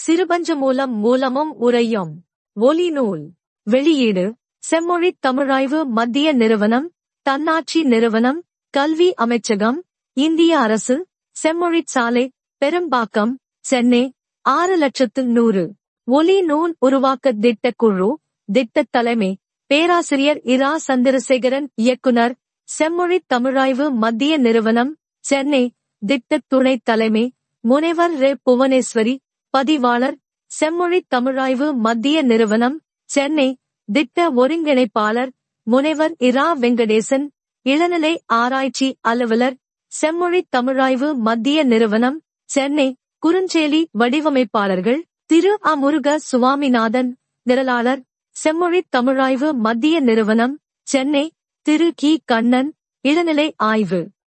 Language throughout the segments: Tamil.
சிறுபஞ்சமூலம் மூலமும் உரையும் ஒலி நூல் வெளியீடு செம்மொழித் தமிழாய்வு மத்திய நிறுவனம் தன்னாட்சி நிறுவனம் கல்வி அமைச்சகம் இந்திய அரசு செம்மொழிச் சாலை பெரும்பாக்கம் சென்னை ஆறு லட்சத்து நூறு ஒலி நூல் உருவாக்க திட்டக் குழு திட்டத் தலைமை பேராசிரியர் இரா சந்திரசேகரன் இயக்குனர் செம்மொழித் தமிழாய்வு மத்திய நிறுவனம் சென்னை திட்டத் துணைத் தலைமை முனைவர் ரெ புவனேஸ்வரி பதிவாளர் செம்மொழித் தமிழாய்வு மத்திய நிறுவனம் சென்னை திட்ட ஒருங்கிணைப்பாளர் முனைவர் இரா வெங்கடேசன் இளநிலை ஆராய்ச்சி அலுவலர் செம்மொழித் தமிழாய்வு மத்திய நிறுவனம் சென்னை குறுஞ்செய்தி வடிவமைப்பாளர்கள் திரு அ முருக சுவாமிநாதன் நிரலாளர் செம்மொழித் தமிழாய்வு மத்திய நிறுவனம் சென்னை திரு கி கண்ணன் இளநிலை ஆய்வு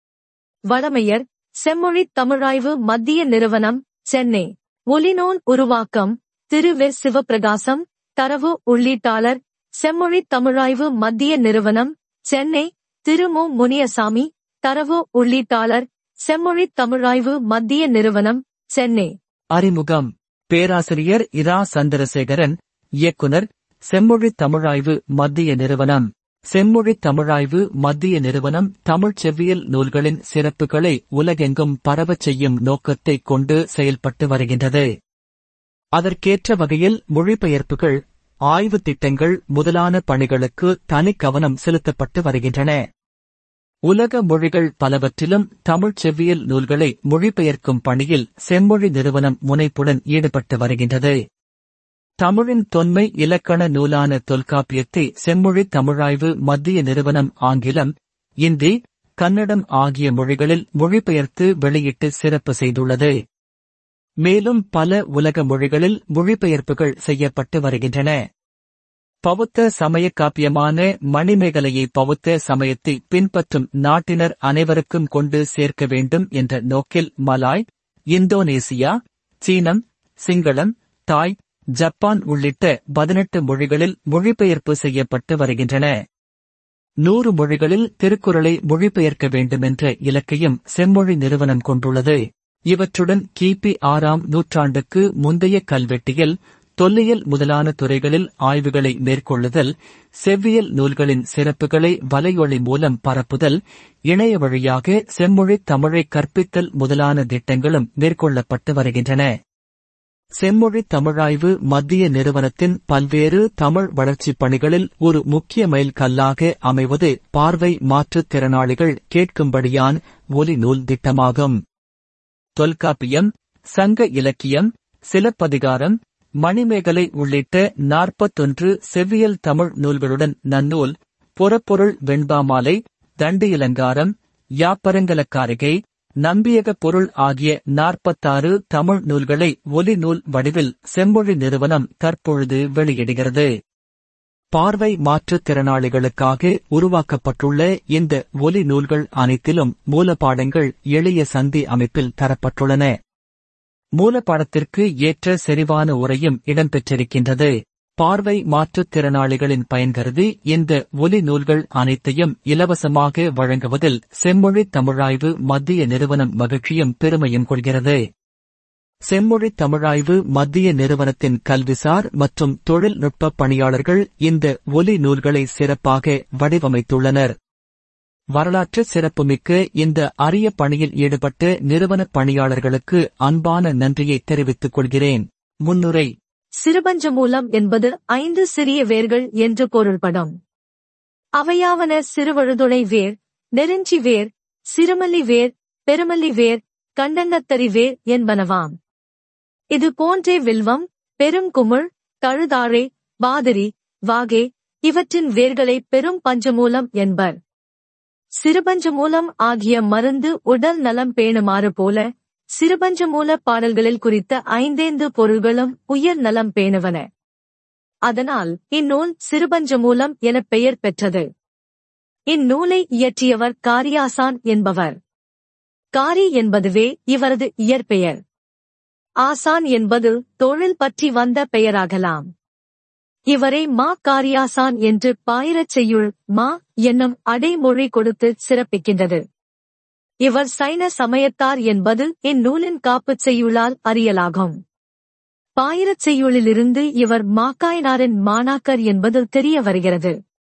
வடமையர் செம்மொழித் தமிழாய்வு மத்திய நிறுவனம் சென்னை ஒலிநூல் உருவாக்கம் திரு வெ சிவபிரகாசம் தரவு உள்ளீட்டாளர் செம்மொழித் தமிழாய்வு மத்திய நிறுவனம் சென்னை திரு மு முனியசாமி தரவு உள்ளீட்டாளர் செம்மொழித் தமிழாய்வு மத்திய நிறுவனம் சென்னை அறிமுகம் பேராசிரியர் இரா சந்திரசேகரன் இயக்குனர் செம்மொழி தமிழாய்வு மத்திய நிறுவனம் செம்மொழி தமிழாய்வு மத்திய நிறுவனம் தமிழ்ச் செவ்வியல் நூல்களின் சிறப்புகளை உலகெங்கும் பரவச் செய்யும் நோக்கத்தைக் கொண்டு செயல்பட்டு வருகின்றது அதற்கேற்ற வகையில் மொழிபெயர்ப்புகள் ஆய்வுத் திட்டங்கள் முதலான பணிகளுக்கு தனி கவனம் செலுத்தப்பட்டு வருகின்றன உலக மொழிகள் பலவற்றிலும் தமிழ்ச் செவ்வியல் நூல்களை மொழிபெயர்க்கும் பணியில் செம்மொழி நிறுவனம் முனைப்புடன் ஈடுபட்டு வருகின்றது தமிழின் தொன்மை இலக்கண நூலான தொல்காப்பியத்தை செம்மொழி தமிழாய்வு மத்திய நிறுவனம் ஆங்கிலம் இந்தி கன்னடம் ஆகிய மொழிகளில் மொழிபெயர்த்து வெளியிட்டு சிறப்பு செய்துள்ளது மேலும் பல உலக மொழிகளில் மொழிபெயர்ப்புகள் செய்யப்பட்டு வருகின்றன பௌத்த சமய காப்பியமான மணிமேகலையை பௌத்த சமயத்தை பின்பற்றும் நாட்டினர் அனைவருக்கும் கொண்டு சேர்க்க வேண்டும் என்ற நோக்கில் மலாய் இந்தோனேசியா சீனம் சிங்களம் தாய் ஜப்பான் உள்ளிட்ட பதினெட்டு மொழிகளில் மொழிபெயர்ப்பு செய்யப்பட்டு வருகின்றன நூறு மொழிகளில் திருக்குறளை மொழிபெயர்க்க வேண்டுமென்ற இலக்கையும் செம்மொழி நிறுவனம் கொண்டுள்ளது இவற்றுடன் கிபி ஆறாம் நூற்றாண்டுக்கு முந்தைய கல்வெட்டியல் தொல்லியல் முதலான துறைகளில் ஆய்வுகளை மேற்கொள்ளுதல் செவ்வியல் நூல்களின் சிறப்புகளை வலையொலி மூலம் பரப்புதல் இணைய வழியாக செம்மொழி தமிழை கற்பித்தல் முதலான திட்டங்களும் மேற்கொள்ளப்பட்டு வருகின்றன செம்மொழி தமிழாய்வு மத்திய நிறுவனத்தின் பல்வேறு தமிழ் வளர்ச்சிப் பணிகளில் ஒரு முக்கிய மைல் கல்லாக அமைவது பார்வை மாற்றுத் திறனாளிகள் கேட்கும்படியான் ஒலி நூல் திட்டமாகும் தொல்காப்பியம் சங்க இலக்கியம் சிலப்பதிகாரம் மணிமேகலை உள்ளிட்ட நாற்பத்தொன்று செவ்வியல் தமிழ் நூல்களுடன் நன்னூல் புறப்பொருள் வெண்பாமாலை தண்டு இலங்காரம் யாப்பரங்கலக்காரிகை நம்பியக பொருள் ஆகிய நாற்பத்தாறு தமிழ் நூல்களை ஒலி நூல் வடிவில் செம்மொழி நிறுவனம் தற்பொழுது வெளியிடுகிறது பார்வை மாற்றுத் திறனாளிகளுக்காக உருவாக்கப்பட்டுள்ள இந்த ஒலி நூல்கள் அனைத்திலும் மூலப்பாடங்கள் எளிய சந்தி அமைப்பில் தரப்பட்டுள்ளன மூலப்பாடத்திற்கு ஏற்ற செறிவான உரையும் இடம்பெற்றிருக்கின்றது பார்வை மாற்றுத் திறனாளிகளின் பயன் கருதி இந்த ஒலி நூல்கள் அனைத்தையும் இலவசமாக வழங்குவதில் செம்மொழி தமிழாய்வு மத்திய நிறுவனம் மகிழ்ச்சியும் பெருமையும் கொள்கிறது செம்மொழி தமிழாய்வு மத்திய நிறுவனத்தின் கல்விசார் மற்றும் தொழில்நுட்ப பணியாளர்கள் இந்த ஒலி நூல்களை சிறப்பாக வடிவமைத்துள்ளனர் வரலாற்று சிறப்புமிக்க இந்த அரிய பணியில் ஈடுபட்ட நிறுவன பணியாளர்களுக்கு அன்பான நன்றியை தெரிவித்துக் கொள்கிறேன் முன்னுரை சிறுபஞ்சமூலம் என்பது ஐந்து சிறிய வேர்கள் என்று பொருள்படும் அவையாவன சிறுவழுதுணை வேர் நெருஞ்சி வேர் சிறுமல்லி வேர் பெருமல்லி வேர் கண்டங்கத்தரி வேர் என்பனவாம் இது போன்றே வில்வம் பெருங்குமிழ் தழுதாழை பாதிரி வாகே இவற்றின் வேர்களை பெரும் பஞ்சமூலம் என்பர் சிறுபஞ்சமூலம் ஆகிய மருந்து உடல் நலம் பேணுமாறு போல சிறுபஞ்சமூல பாடல்களில் குறித்த ஐந்தேந்து பொருள்களும் உயர் நலம் பேணுவன அதனால் இந்நூல் சிறுபஞ்சமூலம் எனப் பெயர் பெற்றது இந்நூலை இயற்றியவர் காரியாசான் என்பவர் காரி என்பதுவே இவரது இயற்பெயர் ஆசான் என்பது தொழில் பற்றி வந்த பெயராகலாம் இவரை மா காரியாசான் என்று பாயிரச் செய்யுள் மா என்னும் அடைமொழி கொடுத்து சிறப்பிக்கின்றது இவர் சைன சமயத்தார் என்பது இந்நூலின் காப்புச் செய்யுளால் அறியலாகும் பாயிரச் செய்யுளிலிருந்து இவர் மாக்காயனாரின் மாணாக்கர் என்பது தெரிய வருகிறது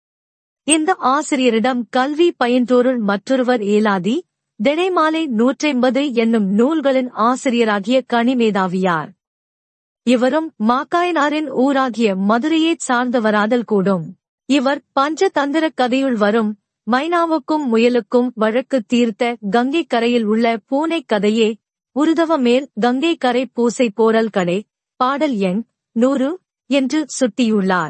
இந்த ஆசிரியரிடம் கல்வி பயின்றோருள் மற்றொருவர் ஏலாதி தினைமாலை நூற்றைம்பது என்னும் நூல்களின் ஆசிரியராகிய கனிமேதாவியார் இவரும் மாக்காயனாரின் ஊராகிய மதுரையைச் சார்ந்தவராதல் கூடும் இவர் பஞ்சதந்திர கதையுள் வரும் மைனாவுக்கும் முயலுக்கும் வழக்கு தீர்த்த கங்கை கரையில் உள்ள பூனை கதையே உருதவ மேல் கங்கை கரை பூசை போரல் கடை பாடல் எண் நூறு என்று சுட்டியுள்ளார்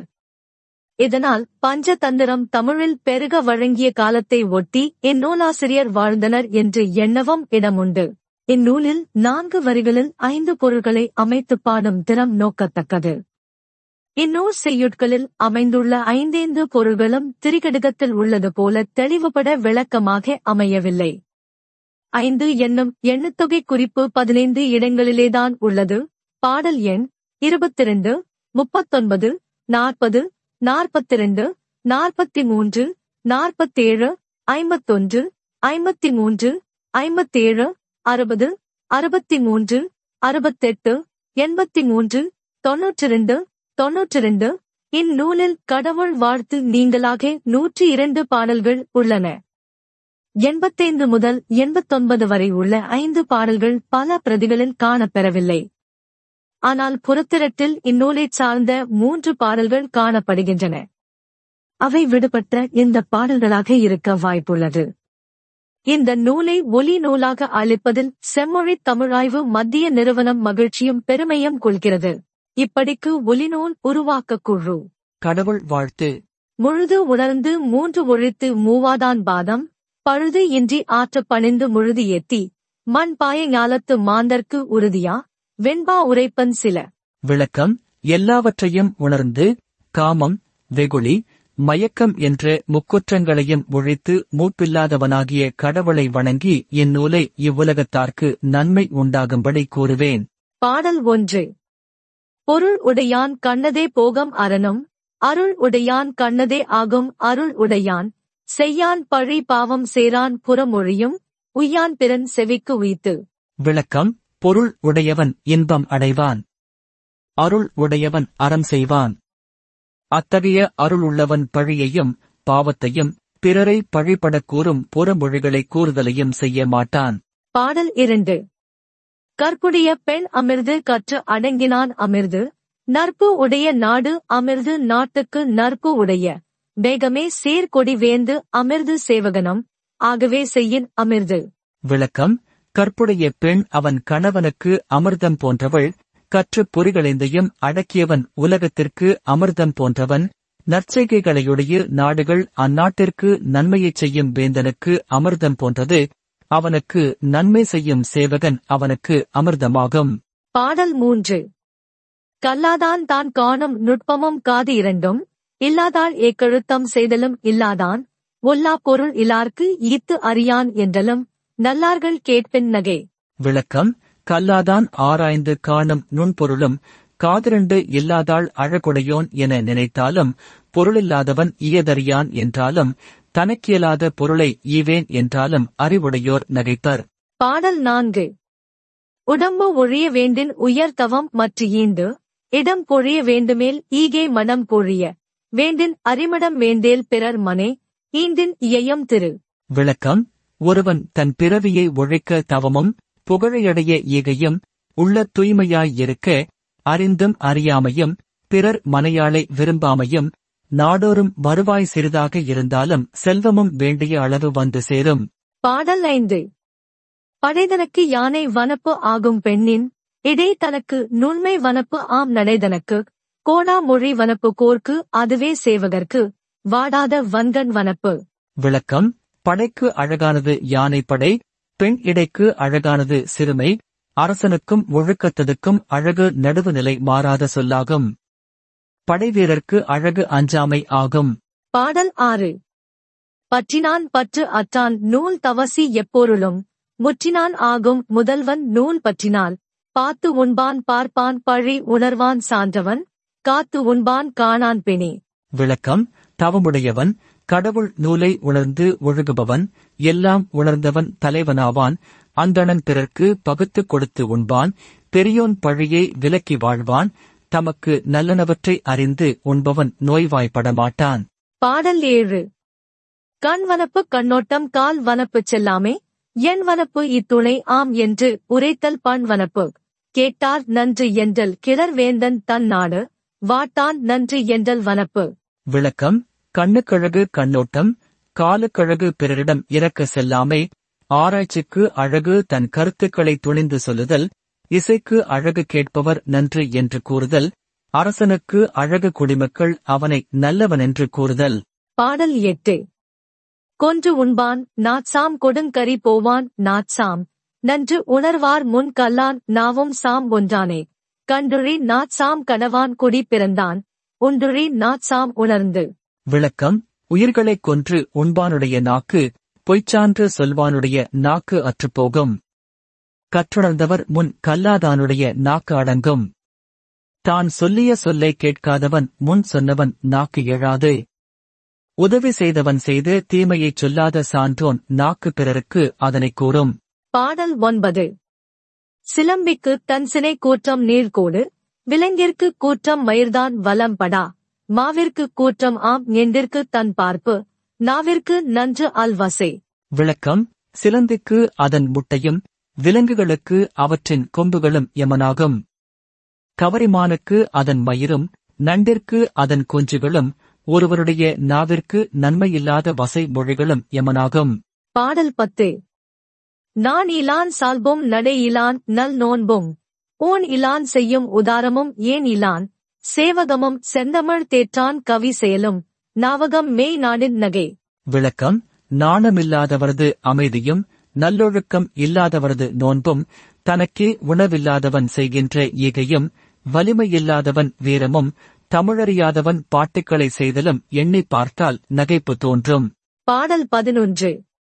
இதனால் பஞ்சதந்திரம் தமிழில் பெருக வழங்கிய காலத்தை ஒட்டி இந்நூலாசிரியர் வாழ்ந்தனர் என்று எண்ணவும் இடமுண்டு இந்நூலில் நான்கு வரிகளில் ஐந்து பொருள்களை அமைத்துப் பாடும் திறம் நோக்கத்தக்கது இந்நூல் செய்யுட்களில் அமைந்துள்ள ஐந்தேந்து பொருள்களும் திரிகடுகத்தில் உள்ளது போல தெளிவுபட விளக்கமாக அமையவில்லை ஐந்து என்னும் எண்ணுத்தொகை குறிப்பு பதினைந்து இடங்களிலேதான் உள்ளது பாடல் எண் இருபத்திரண்டு முப்பத்தொன்பது நாற்பது நாற்பத்திரண்டு நாற்பத்தி மூன்று நாற்பத்தேழு ஐம்பத்தொன்று ஐம்பத்தி மூன்று ஐம்பத்தேழு அறுபது அறுபத்தி மூன்று அறுபத்தெட்டு எண்பத்தி மூன்று தொன்னூற்றிரண்டு தொன்னூற்றிரண்டு இந்நூலில் கடவுள் வாழ்த்து நீங்களாக நூற்றி இரண்டு பாடல்கள் உள்ளன எண்பத்தைந்து முதல் எண்பத்தொன்பது வரை உள்ள ஐந்து பாடல்கள் பல பிரதிகளில் காணப்பெறவில்லை ஆனால் புறத்திரட்டில் இந்நூலைச் சார்ந்த மூன்று பாடல்கள் காணப்படுகின்றன அவை விடுபட்ட இந்த பாடல்களாக இருக்க வாய்ப்புள்ளது இந்த நூலை ஒலி நூலாக அளிப்பதில் செம்மொழி தமிழாய்வு மத்திய நிறுவனம் மகிழ்ச்சியும் பெருமையும் கொள்கிறது இப்படிக்கு ஒலிநூல் உருவாக்க குழு கடவுள் வாழ்த்து முழுது உணர்ந்து மூன்று ஒழித்து மூவாதான் பாதம் பழுது இன்றி ஆற்றப் பணிந்து முழுது ஏத்தி மண் பாய ஞாலத்து மாந்தர்க்கு உறுதியா வெண்பா உரைப்பன் சில விளக்கம் எல்லாவற்றையும் உணர்ந்து காமம் வெகுளி மயக்கம் என்ற முக்குற்றங்களையும் ஒழித்து மூப்பில்லாதவனாகிய கடவுளை வணங்கி இந்நூலை இவ்வுலகத்தார்க்கு நன்மை உண்டாகும்படி கூறுவேன் பாடல் ஒன்று பொருள் உடையான் கண்ணதே போகம் அரணும் அருள் உடையான் கண்ணதே ஆகும் அருள் உடையான் செய்யான் பழி பாவம் சேரான் புறமொழியும் உய்யான் பிறன் செவிக்கு உய்த்து விளக்கம் பொருள் உடையவன் இன்பம் அடைவான் அருள் உடையவன் அறம் செய்வான் அத்தகைய அருள் உள்ளவன் பழியையும் பாவத்தையும் பிறரை பழிபடக் கூறும் புறமொழிகளை கூறுதலையும் செய்ய மாட்டான் பாடல் இரண்டு கற்புடைய பெண் அமிர்து கற்று அடங்கினான் அமிர்து நற்பு உடைய நாடு அமிர்து நாட்டுக்கு நற்பு உடைய வேகமே சேர்கொடி வேந்து அமிர்து சேவகனம் ஆகவே செய்யின் அமிர்து விளக்கம் கற்புடைய பெண் அவன் கணவனுக்கு அமிர்தம் போன்றவள் கற்றுப் பொறிகளைந்தையும் அடக்கியவன் உலகத்திற்கு அமிர்தம் போன்றவன் நற்செய்கைகளையுடைய நாடுகள் அந்நாட்டிற்கு நன்மையைச் செய்யும் வேந்தனுக்கு அமிர்தம் போன்றது அவனுக்கு நன்மை செய்யும் சேவகன் அவனுக்கு அமிர்தமாகும் பாடல் மூன்று கல்லாதான் தான் காணும் நுட்பமும் காது இரண்டும் இல்லாதால் ஏக்கழுத்தம் செய்தலும் இல்லாதான் ஒல்லா பொருள் இலார்க்கு ஈத்து அறியான் என்றலும் நல்லார்கள் கேட்பின் நகை விளக்கம் கல்லாதான் ஆராய்ந்து காணும் நுண்பொருளும் காதிரண்டு இல்லாதாள் அழகுடையோன் என நினைத்தாலும் பொருளில்லாதவன் இயதறியான் என்றாலும் தனக்கியலாத பொருளை ஈவேன் என்றாலும் அறிவுடையோர் நகைப்பர் பாடல் நான்கு உடம்பு ஒழிய வேண்டின் உயர் தவம் மற்ற ஈண்டு இடம் பொழிய வேண்டுமேல் ஈகே மனம் பொழிய வேண்டின் அறிமடம் வேண்டேல் பிறர் மனே ஈண்டின் இயையம் திரு விளக்கம் ஒருவன் தன் பிறவியை ஒழிக்க தவமும் புகழையடைய ஈகையும் உள்ள தூய்மையாய் இருக்க அறிந்தும் அறியாமையும் பிறர் மனையாளை விரும்பாமையும் நாடோறும் வருவாய் சிறிதாக இருந்தாலும் செல்வமும் வேண்டிய அளவு வந்து சேரும் பாடல் ஐந்து படைதனக்கு யானை வனப்பு ஆகும் பெண்ணின் இடை தனக்கு நுண்மை வனப்பு ஆம் நடைதனக்கு கோணா மொழி வனப்பு கோர்க்கு அதுவே சேவகர்க்கு வாடாத வன்கண் வனப்பு விளக்கம் படைக்கு அழகானது யானை படை பெண் இடைக்கு அழகானது சிறுமை அரசனுக்கும் ஒழுக்கத்ததுக்கும் அழகு நடுவுநிலை மாறாத சொல்லாகும் படைவீரர்க்கு அழகு அஞ்சாமை ஆகும் பாடல் ஆறு பற்றினான் பற்று அற்றான் நூல் தவசி எப்பொருளும் முற்றினான் ஆகும் முதல்வன் நூல் பற்றினால் பாத்து உண்பான் பார்ப்பான் பழி உணர்வான் சான்றவன் காத்து உண்பான் காணான் பெணே விளக்கம் தவமுடையவன் கடவுள் நூலை உணர்ந்து ஒழுகுபவன் எல்லாம் உணர்ந்தவன் தலைவனாவான் அந்தணன் பிறர்க்கு பகுத்துக் கொடுத்து உண்பான் பெரியோன் பழியை விலக்கி வாழ்வான் தமக்கு நல்லனவற்றை அறிந்து உண்பவன் நோய்வாய்ப்பட மாட்டான் பாடல் ஏழு கண் வனப்பு கண்ணோட்டம் கால் வனப்பு செல்லாமே என் வனப்பு இத்துணை ஆம் என்று உரைத்தல் பண் வனப்பு கேட்டார் நன்று என்றல் கிளர் வேந்தன் தன் நாடு வாட்டான் நன்று என்றல் வனப்பு விளக்கம் கண்ணுக்கழகு கண்ணோட்டம் காலுக்கழகு பிறரிடம் இறக்க செல்லாமை ஆராய்ச்சிக்கு அழகு தன் கருத்துக்களை துணிந்து சொல்லுதல் இசைக்கு அழகு கேட்பவர் நன்று என்று கூறுதல் அரசனுக்கு அழகு குடிமக்கள் அவனை நல்லவன் என்று கூறுதல் பாடல் எட்டு கொன்று உண்பான் நாட்சாம் கொடுங்கரி போவான் நாட்சாம் நன்று உணர்வார் முன் கல்லான் நாவும் சாம் ஒன்றானே கண்டுழி நாட்சாம் கணவான் குடி பிறந்தான் உண்டுழி நாட்சாம் உணர்ந்து விளக்கம் உயிர்களைக் கொன்று உண்பானுடைய நாக்கு பொய்ச்சான்று சொல்வானுடைய நாக்கு அற்றுப்போகும் கற்றுணர்ந்தவர் முன் கல்லாதானுடைய நாக்கு அடங்கும் தான் சொல்லிய சொல்லை கேட்காதவன் முன் சொன்னவன் நாக்கு எழாது உதவி செய்தவன் செய்து தீமையைச் சொல்லாத சான்றோன் நாக்கு பிறருக்கு அதனைக் கூறும் பாடல் ஒன்பது சிலம்பிக்கு தன் சினை கூற்றம் நீழ்கோடு விலங்கிற்கு கூற்றம் மயிர்தான் வலம்படா மாவிற்கு கூற்றம் ஆம் எண்டிற்கு தன் பார்ப்பு நாவிற்கு நன்று அல்வசை விளக்கம் சிலந்திக்கு அதன் முட்டையும் விலங்குகளுக்கு அவற்றின் கொம்புகளும் யமனாகும் கவரிமானுக்கு அதன் மயிரும் நண்டிற்கு அதன் குஞ்சுகளும் ஒருவருடைய நாவிற்கு நன்மையில்லாத வசை மொழிகளும் யமனாகும் பாடல் பத்து நான் இலான் சால்பும் நடை இலான் நல் நோன்பும் ஊன் இலான் செய்யும் உதாரமும் ஏன் இலான் சேவகமும் செந்தமிழ் தேற்றான் கவி செயலும் நாவகம் மேய் நாடின் நகை விளக்கம் நாணமில்லாதவரது அமைதியும் நல்லொழுக்கம் இல்லாதவரது நோன்பும் தனக்கே உணவில்லாதவன் செய்கின்ற ஈகையும் வலிமையில்லாதவன் வீரமும் தமிழறியாதவன் பாட்டுக்களை செய்தலும் எண்ணிப் பார்த்தால் நகைப்பு தோன்றும் பாடல் பதினொன்று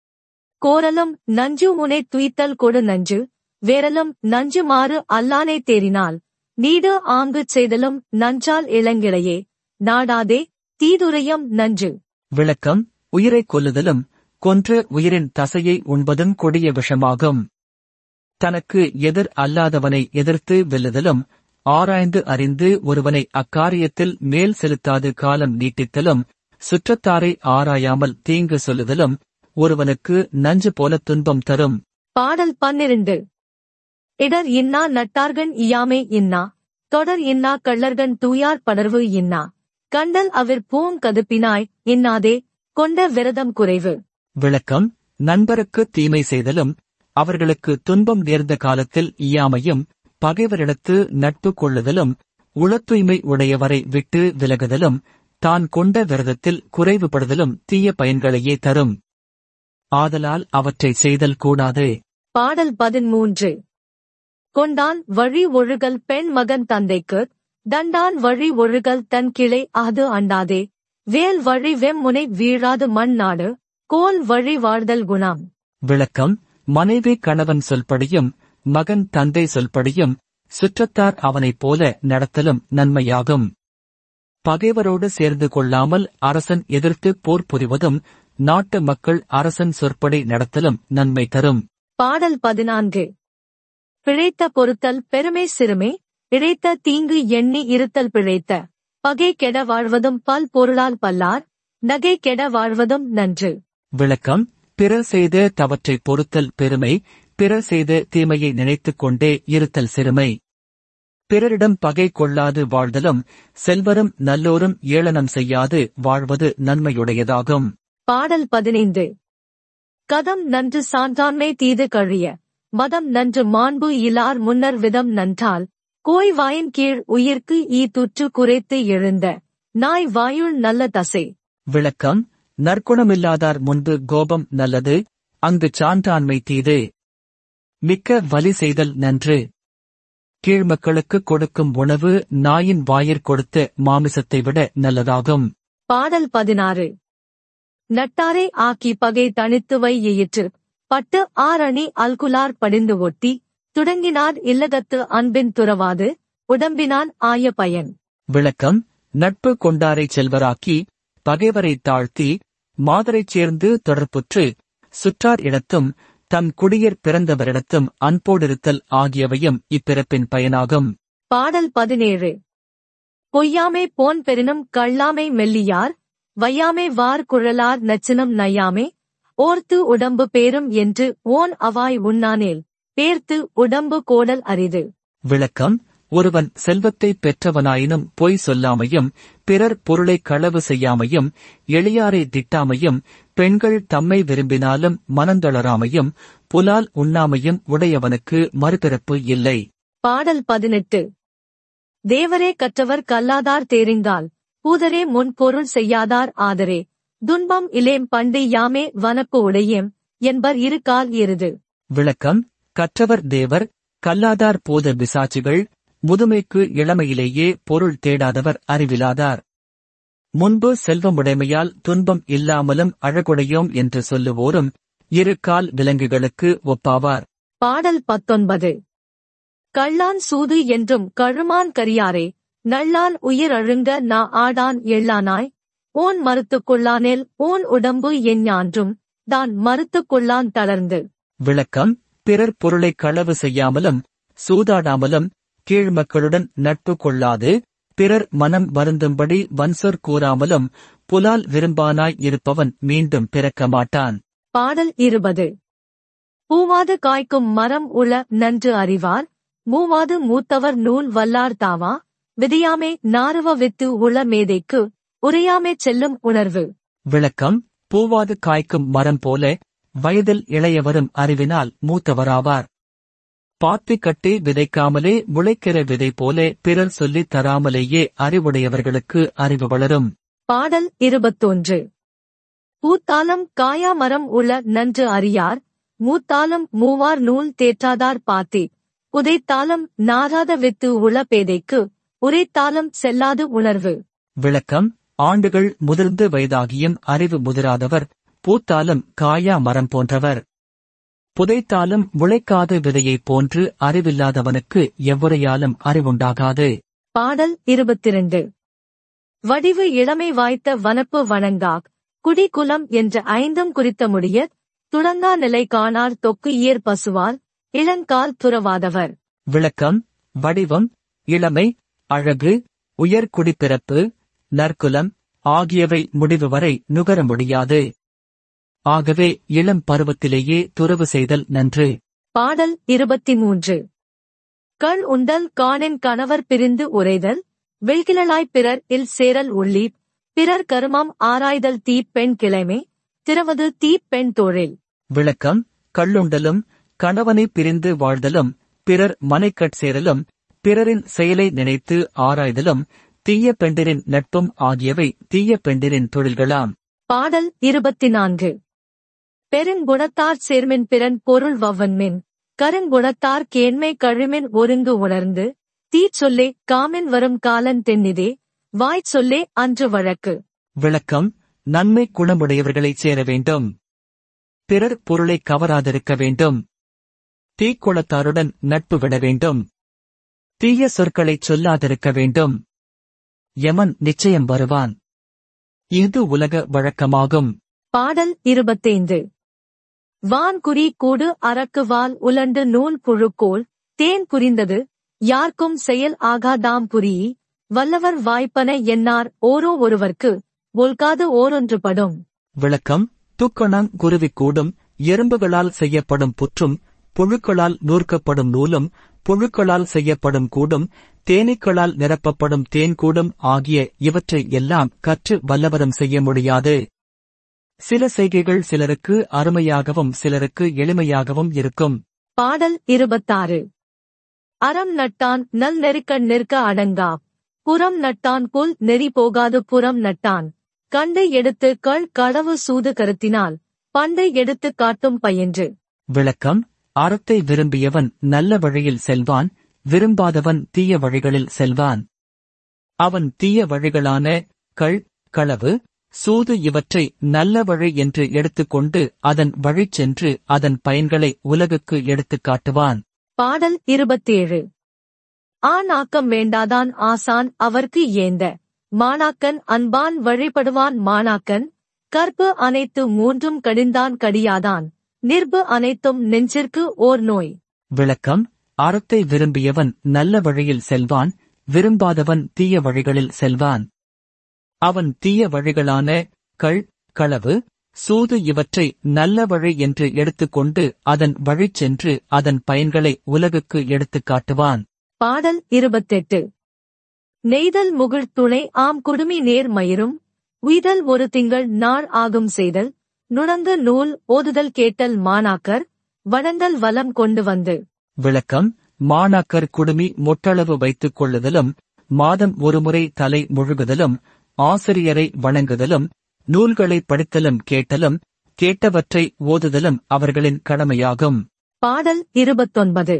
கோரலும் நஞ்சு உனை துய்த்தல் கொடு நஞ்சு வேரலும் நஞ்சு மாறு அல்லானை தேறினால் நீடு ஆங்குச் செய்தலும் நஞ்சால் இளங்கிளையே நாடாதே தீதுரையம் நஞ்சு விளக்கம் உயிரைக் கொல்லுதலும் கொன்ற உயிரின் தசையை உண்பதும் கொடிய விஷமாகும் தனக்கு எதிர் அல்லாதவனை எதிர்த்து வெல்லுதலும் ஆராய்ந்து அறிந்து ஒருவனை அக்காரியத்தில் மேல் செலுத்தாது காலம் நீட்டித்தலும் சுற்றத்தாரை ஆராயாமல் தீங்கு சொல்லுதலும் ஒருவனுக்கு நஞ்சு போல துன்பம் தரும் பாடல் பன்னிரண்டு இடர் இன்னா நட்டார்கன் இயாமே இன்னா தொடர் இன்னா கள்ளர்கன் தூயார் படர்வு இன்னா கண்டல் அவர் பூங் கதுப்பினாய் இன்னாதே கொண்ட விரதம் குறைவு விளக்கம் நண்பருக்கு தீமை செய்தலும் அவர்களுக்கு துன்பம் நேர்ந்த காலத்தில் இயாமையும் பகைவரிடத்து நட்பு கொள்ளுதலும் உளத்தூய்மை உடையவரை விட்டு விலகுதலும் தான் கொண்ட விரதத்தில் குறைவுபடுதலும் தீய பயன்களையே தரும் ஆதலால் அவற்றை செய்தல் கூடாது பாடல் பதிமூன்று கொண்டான் வழி ஒழுகல் பெண் மகன் தந்தைக்கு தண்டான் வழி ஒழுகல் தன் கிளை அது அண்டாதே வேல் வழி வெம்முனை வீழாது மண் நாடு கோல் வழி வாழ்தல் குணம் விளக்கம் மனைவி கணவன் சொல்படியும் மகன் தந்தை சொல்படியும் சுற்றத்தார் அவனைப் போல நடத்தலும் நன்மையாகும் பகைவரோடு சேர்ந்து கொள்ளாமல் அரசன் எதிர்த்து போர் புரிவதும் நாட்டு மக்கள் அரசன் சொற்படி நடத்தலும் நன்மை தரும் பாடல் பதினான்கு பிழைத்த பொறுத்தல் பெருமை சிறுமே இழைத்த தீங்கு எண்ணி இருத்தல் பிழைத்த பகை கெட வாழ்வதும் பல் பொருளால் பல்லார் நகை கெட வாழ்வதும் நன்று விளக்கம் பிறர் செய்த தவற்றை பொறுத்தல் பெருமை பிறர் செய்த தீமையை நினைத்துக் கொண்டே இருத்தல் சிறுமை பிறரிடம் பகை கொள்ளாது வாழ்தலும் செல்வரும் நல்லோரும் ஏளனம் செய்யாது வாழ்வது நன்மையுடையதாகும் பாடல் பதினைந்து கதம் நன்று சான்றாண்மை தீது கழிய மதம் நன்று மாண்பு இலார் முன்னர் விதம் நன்றால் கோய் வாயின் கீழ் உயிர்க்கு ஈ துற்று குறைத்து எழுந்த நாய் வாயுள் நல்ல தசை விளக்கம் நற்குணமில்லாதார் முன்பு கோபம் நல்லது அங்கு சான்றாண்மை தீது மிக்க வலி செய்தல் நன்று கீழ்மக்களுக்கு கொடுக்கும் உணவு நாயின் வாயிற் கொடுத்த மாமிசத்தை விட நல்லதாகும் பாடல் பதினாறு நட்டாரை ஆக்கி பகை தனித்து வை எயிற்று பட்டு ஆரணி அல்குலார் படிந்து ஒட்டி துடங்கினார் இல்லகத்து அன்பின் துறவாது உடம்பினான் ஆய பயன் விளக்கம் நட்பு கொண்டாரைச் செல்வராக்கி பகைவரைத் தாழ்த்தி மாதரைச் சேர்ந்து தொடர்புற்று சுற்றார் இடத்தும் தம் குடியர் பிறந்தவரிடத்தும் அன்போடிருத்தல் ஆகியவையும் இப்பிறப்பின் பயனாகும் பாடல் பதினேழு பொய்யாமை போன் பெரினும் கள்ளாமை மெல்லியார் வையாமை வார் குழலார் நச்சினம் நையாமே ஓர்த்து உடம்பு பேரும் என்று ஓன் அவாய் உண்ணானேல் பேர்த்து உடம்பு கோடல் அரிது விளக்கம் ஒருவன் செல்வத்தை பெற்றவனாயினும் பொய் சொல்லாமையும் பிறர் பொருளை களவு செய்யாமையும் எளியாரை திட்டாமையும் பெண்கள் தம்மை விரும்பினாலும் மனந்தளராமையும் புலால் உண்ணாமையும் உடையவனுக்கு மறுபிறப்பு இல்லை பாடல் பதினெட்டு தேவரே கற்றவர் கல்லாதார் தேரிங்கால் பூதரே முன் பொருள் செய்யாதார் ஆதரே துன்பம் இலேம் பண்டு யாமே வனப்பு உடையேம் என்பர் இரு கால் எருது விளக்கம் கற்றவர் தேவர் கல்லாதார் போத பிசாச்சுகள் முதுமைக்கு இளமையிலேயே பொருள் தேடாதவர் அறிவிலாதார் முன்பு செல்வமுடைமையால் துன்பம் இல்லாமலும் அழகுடையோம் என்று சொல்லுவோரும் இரு கால் விலங்குகளுக்கு ஒப்பாவார் பாடல் பத்தொன்பது கள்ளான் சூது என்றும் கழுமான் கரியாரே நள்ளான் உயிர் அழுங்க நா ஆடான் எள்ளானாய் ஓன் மறுத்துக் கொள்ளானேல் ஓன் உடம்பு எஞ்ஞான்றும் தான் மறுத்துக் கொள்ளான் தளர்ந்து விளக்கம் பிறர் பொருளை களவு செய்யாமலும் சூதாடாமலும் கீழ்மக்களுடன் நட்பு கொள்ளாது பிறர் மனம் வருந்தும்படி வன்சொற் கூறாமலும் புலால் விரும்பானாய் இருப்பவன் மீண்டும் பிறக்க மாட்டான் பாடல் இருபது பூவாது காய்க்கும் மரம் உள நன்று அறிவார் மூவாது மூத்தவர் நூல் வல்லார் தாவா விதியாமே நாறுவ வித்து உள மேதைக்கு உரையாமே செல்லும் உணர்வு விளக்கம் பூவாது காய்க்கும் மரம் போல வயதில் இளையவரும் அறிவினால் மூத்தவராவார் பாத்தி கட்டி விதைக்காமலே முளைக்கிற விதை போல பிறர் சொல்லித் தராமலேயே அறிவுடையவர்களுக்கு அறிவு வளரும் பாடல் இருபத்தொன்று பூத்தாலம் காயா மரம் உள நன்று அறியார் மூத்தாலம் மூவார் நூல் தேற்றாதார் பாத்தி உதைத்தாலம் நாராத வித்து உள பேதைக்கு உரைத்தாலம் செல்லாது உணர்வு விளக்கம் ஆண்டுகள் முதிர்ந்து வயதாகியும் அறிவு முதிராதவர் பூத்தாலும் காயா மரம் போன்றவர் புதைத்தாலும் முளைக்காத விதையைப் போன்று அறிவில்லாதவனுக்கு எவ்வுரையாலும் அறிவுண்டாகாது பாடல் இருபத்திரண்டு வடிவு இளமை வாய்த்த வனப்பு வணங்காக் குடி குலம் என்ற ஐந்தும் குறித்த முடிய துடங்கா நிலை காணார் தொக்கு இயற் பசுவால் இளங்கால் துறவாதவர் விளக்கம் வடிவம் இளமை அழகு உயர்குடிப்பிறப்பு நற்குலம் ஆகியவை முடிவு வரை நுகர முடியாது ஆகவே இளம் பருவத்திலேயே துறவு செய்தல் நன்று பாடல் இருபத்தி மூன்று கள் உண்டல் காணின் கணவர் பிரிந்து உரைதல் வெள்கிழலாய்ப் பிறர் இல் சேரல் உள்ளீப் பிறர் கருமம் ஆராய்தல் தீப் பெண் கிளைமே திரவது தீப் பெண் தொழில் விளக்கம் கள்ளுண்டலும் கணவனை பிரிந்து வாழ்தலும் பிறர் மனைக்கட் சேரலும் பிறரின் செயலை நினைத்து ஆராய்தலும் தீய பெண்டிரின் நட்பும் ஆகியவை தீய பெண்டிரின் தொழில்களாம் பாடல் இருபத்தி நான்கு பெருங்குணத்தார் சேர்மின் பிறன் பொருள் வவ்வன்மின் கருங்குணத்தார் கேண்மை கழுமின் ஒருங்கு உணர்ந்து தீச்சொல்லே காமின் வரும் காலன் தென்னிதே வாய்ச் சொல்லே அன்று வழக்கு விளக்கம் நன்மை குணமுடையவர்களைச் சேர வேண்டும் பிறர் பொருளை கவராதிருக்க வேண்டும் தீக்குளத்தாருடன் நட்பு விட வேண்டும் தீய சொற்களைச் சொல்லாதிருக்க வேண்டும் யமன் நிச்சயம் வருவான் இது உலக வழக்கமாகும் பாடல் இருபத்தைந்து வான்குறி கூடு அரக்கு வால் உலண்டு நூல் புழுக்கோள் தேன் புரிந்தது யார்க்கும் செயல் ஆகாதாம் புரியி வல்லவர் வாய்ப்பன என்னார் ஓரோ ஒருவர்க்கு ஒல்காது ஓரொன்றுபடும் விளக்கம் துக்கணம் குருவிக்கூடும் எறும்புகளால் செய்யப்படும் புற்றும் புழுக்களால் நூற்கப்படும் நூலும் புழுக்களால் செய்யப்படும் கூடும் தேனீக்களால் நிரப்பப்படும் தேன்கூடும் ஆகிய இவற்றை எல்லாம் கற்று வல்லவரம் செய்ய முடியாது சில செய்கைகள் சிலருக்கு அருமையாகவும் சிலருக்கு எளிமையாகவும் இருக்கும் பாடல் இருபத்தாறு அறம் நட்டான் நல் நெருக்கண் நிற்க அடங்கா புறம் நட்டான் புல் நெறி போகாது புறம் நட்டான் கண்டு எடுத்து கள் களவு சூது கருத்தினால் பண்டை எடுத்து காட்டும் பயின்று விளக்கம் அறத்தை விரும்பியவன் நல்ல வழியில் செல்வான் விரும்பாதவன் தீய வழிகளில் செல்வான் அவன் தீய வழிகளான கள் களவு சூது இவற்றை நல்ல வழி என்று எடுத்துக்கொண்டு அதன் வழி சென்று அதன் பயன்களை உலகுக்கு எடுத்துக் காட்டுவான் பாடல் இருபத்தேழு ஆண் ஆக்கம் வேண்டாதான் ஆசான் அவர்க்கு ஏந்த மாணாக்கன் அன்பான் வழிபடுவான் மாணாக்கன் கற்பு அனைத்து மூன்றும் கடிந்தான் கடியாதான் நிர்பு அனைத்தும் நெஞ்சிற்கு ஓர் நோய் விளக்கம் அறத்தை விரும்பியவன் நல்ல வழியில் செல்வான் விரும்பாதவன் தீய வழிகளில் செல்வான் அவன் தீய வழிகளான கள் களவு சூது இவற்றை நல்ல வழி என்று எடுத்துக்கொண்டு அதன் வழி சென்று அதன் பயன்களை உலகுக்கு எடுத்துக் காட்டுவான் பாடல் இருபத்தெட்டு நெய்தல் முகிழ் துணை ஆம் குடுமி நேர் மயிரும் உய்தல் ஒரு திங்கள் நாள் ஆகும் செய்தல் நுணங்கு நூல் ஓதுதல் கேட்டல் மாணாக்கர் வணங்கல் வலம் கொண்டு வந்து விளக்கம் மாணாக்கர் குடுமி மொட்டளவு வைத்துக் கொள்ளுதலும் மாதம் ஒருமுறை தலை முழுகுதலும் ஆசிரியரை வணங்குதலும் நூல்களை படித்தலும் கேட்டலும் கேட்டவற்றை ஓதுதலும் அவர்களின் கடமையாகும் பாடல் இருபத்தொன்பது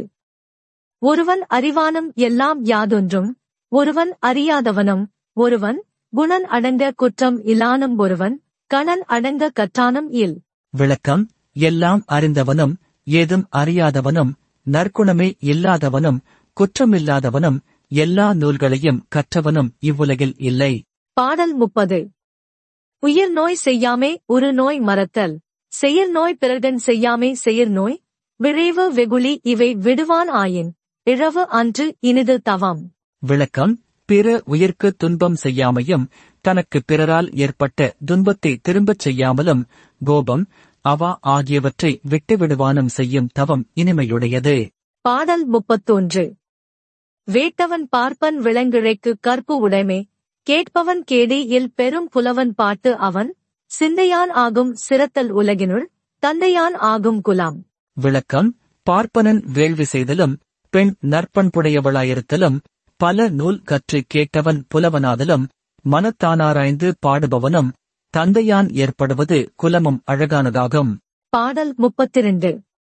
ஒருவன் அறிவானும் எல்லாம் யாதொன்றும் ஒருவன் அறியாதவனும் ஒருவன் குணன் அடங்க குற்றம் இலானும் ஒருவன் கணன் அடங்க கற்றானும் இல் விளக்கம் எல்லாம் அறிந்தவனும் ஏதும் அறியாதவனும் நற்குணமே இல்லாதவனும் குற்றமில்லாதவனும் எல்லா நூல்களையும் கற்றவனும் இவ்வுலகில் இல்லை பாடல் முப்பது உயிர் நோய் செய்யாமே உரு நோய் மறத்தல் செயல் நோய் பிறர்டன் செய்யாமே செயற் நோய் விழைவு வெகுளி இவை விடுவான் ஆயின் இழவு அன்று இனிது தவம் விளக்கம் பிற உயிர்க்கு துன்பம் செய்யாமையும் தனக்கு பிறரால் ஏற்பட்ட துன்பத்தை திரும்பச் செய்யாமலும் கோபம் அவா ஆகியவற்றை விட்டுவிடுவானும் செய்யும் தவம் இனிமையுடையது பாடல் முப்பத்தொன்று வேட்டவன் பார்ப்பன் விலங்கிழைக்கு கற்பு உடைமை கேட்பவன் கேடி இல் பெரும் புலவன் பாட்டு அவன் சிந்தையான் ஆகும் சிரத்தல் உலகினுள் தந்தையான் ஆகும் குலாம் விளக்கம் பார்ப்பனன் வேள்வி செய்தலும் பெண் நற்பண்புடையவளாயிருத்தலும் பல நூல் கற்று கேட்டவன் புலவனாதலும் மனத்தானாராய்ந்து பாடுபவனும் தந்தையான் ஏற்படுவது குலமும் அழகானதாகும் பாடல் முப்பத்திரண்டு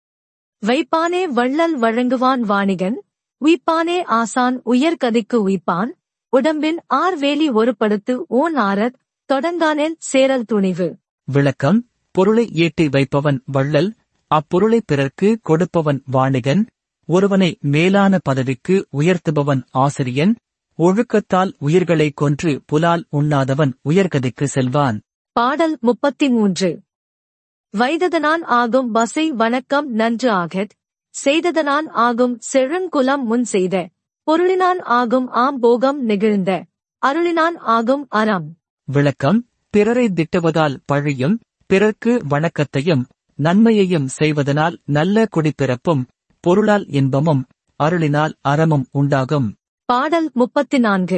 வைப்பானே வள்ளல் வழங்குவான் வாணிகன் உய்ப்பானே ஆசான் உயர்கதிக்கு உய்ப்பான் உடம்பின் ஆர்வேலி ஒருபடுத்து ஓன் ஆரத் தொடங்கானேல் சேரல் துணிவு விளக்கம் பொருளை ஈட்டி வைப்பவன் வள்ளல் அப்பொருளை பிறர்க்கு கொடுப்பவன் வாணிகன் ஒருவனை மேலான பதவிக்கு உயர்த்துபவன் ஆசிரியன் ஒழுக்கத்தால் உயிர்களை கொன்று புலால் உண்ணாதவன் உயர்கதிக்கு செல்வான் பாடல் முப்பத்தி மூன்று வைததனான் ஆகும் பசை வணக்கம் நன்று ஆகத் செய்ததனான் ஆகும் செழுங்குலம் முன் செய்த பொருளினான் ஆகும் ஆம் போகம் நெகிழ்ந்த அருளினான் ஆகும் அறம் விளக்கம் பிறரை திட்டுவதால் பழியும் பிறர்க்கு வணக்கத்தையும் நன்மையையும் செய்வதனால் நல்ல குடிப்பிறப்பும் பொருளால் இன்பமும் அருளினால் அறமும் உண்டாகும் பாடல் முப்பத்தி நான்கு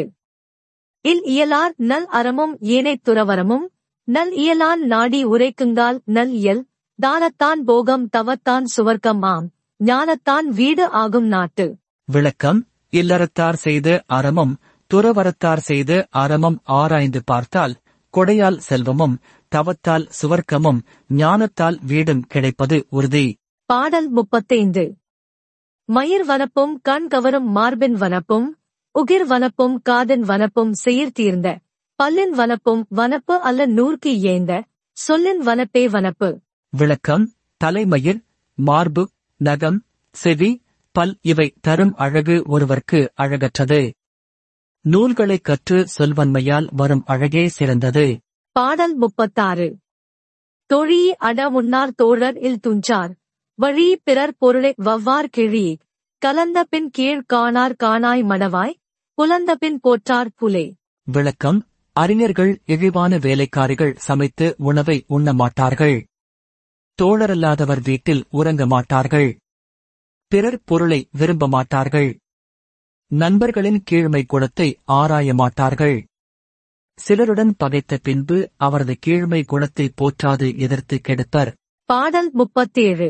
இல் இயலார் நல் அறமும் ஏனைத் துறவரமும் நல் இயலான் நாடி உரைக்குங்கால் நல் இயல் தானத்தான் போகம் தவத்தான் சுவர்க்கம் ஆம் ஞானத்தான் வீடு ஆகும் நாட்டு விளக்கம் இல்லறத்தார் செய்த அறமும் துறவரத்தார் செய்த அறமும் ஆராய்ந்து பார்த்தால் கொடையால் செல்வமும் தவத்தால் சுவர்க்கமும் ஞானத்தால் வீடும் கிடைப்பது உறுதி பாடல் முப்பத்தைந்து மயிர் வனப்பும் கண் கவரும் மார்பின் வனப்பும் உகிர் வனப்பும் காதன் வனப்பும் செயிர்த்தீர்ந்த பல்லின் வனப்பும் வனப்பு அல்ல நூற்கு ஏந்த சொல்லின் வனப்பே வனப்பு விளக்கம் தலைமயிர் மார்பு நகம் செவி பல் இவை தரும் அழகு ஒருவர்க்கு அழகற்றது நூல்களைக் கற்று சொல்வன்மையால் வரும் அழகே சிறந்தது பாடல் முப்பத்தாறு தொழி அட உண்ணார் தோழர் இல் துஞ்சார் வழி பிறர் பொருளை வவ்வார் கிழி கலந்த பின் கீழ் காணார் காணாய் மடவாய் புலந்த பின் போற்றார் புலே விளக்கம் அறிஞர்கள் இழிவான வேலைக்காரிகள் சமைத்து உணவை உண்ண மாட்டார்கள் தோழரல்லாதவர் வீட்டில் உறங்க மாட்டார்கள் பிறர் பொருளை விரும்ப மாட்டார்கள் நண்பர்களின் கீழ்மை குணத்தை ஆராய மாட்டார்கள் சிலருடன் பகைத்த பின்பு அவரது கீழ்மை குணத்தை போற்றாது எதிர்த்து கெடுப்பர் பாடல் முப்பத்தேழு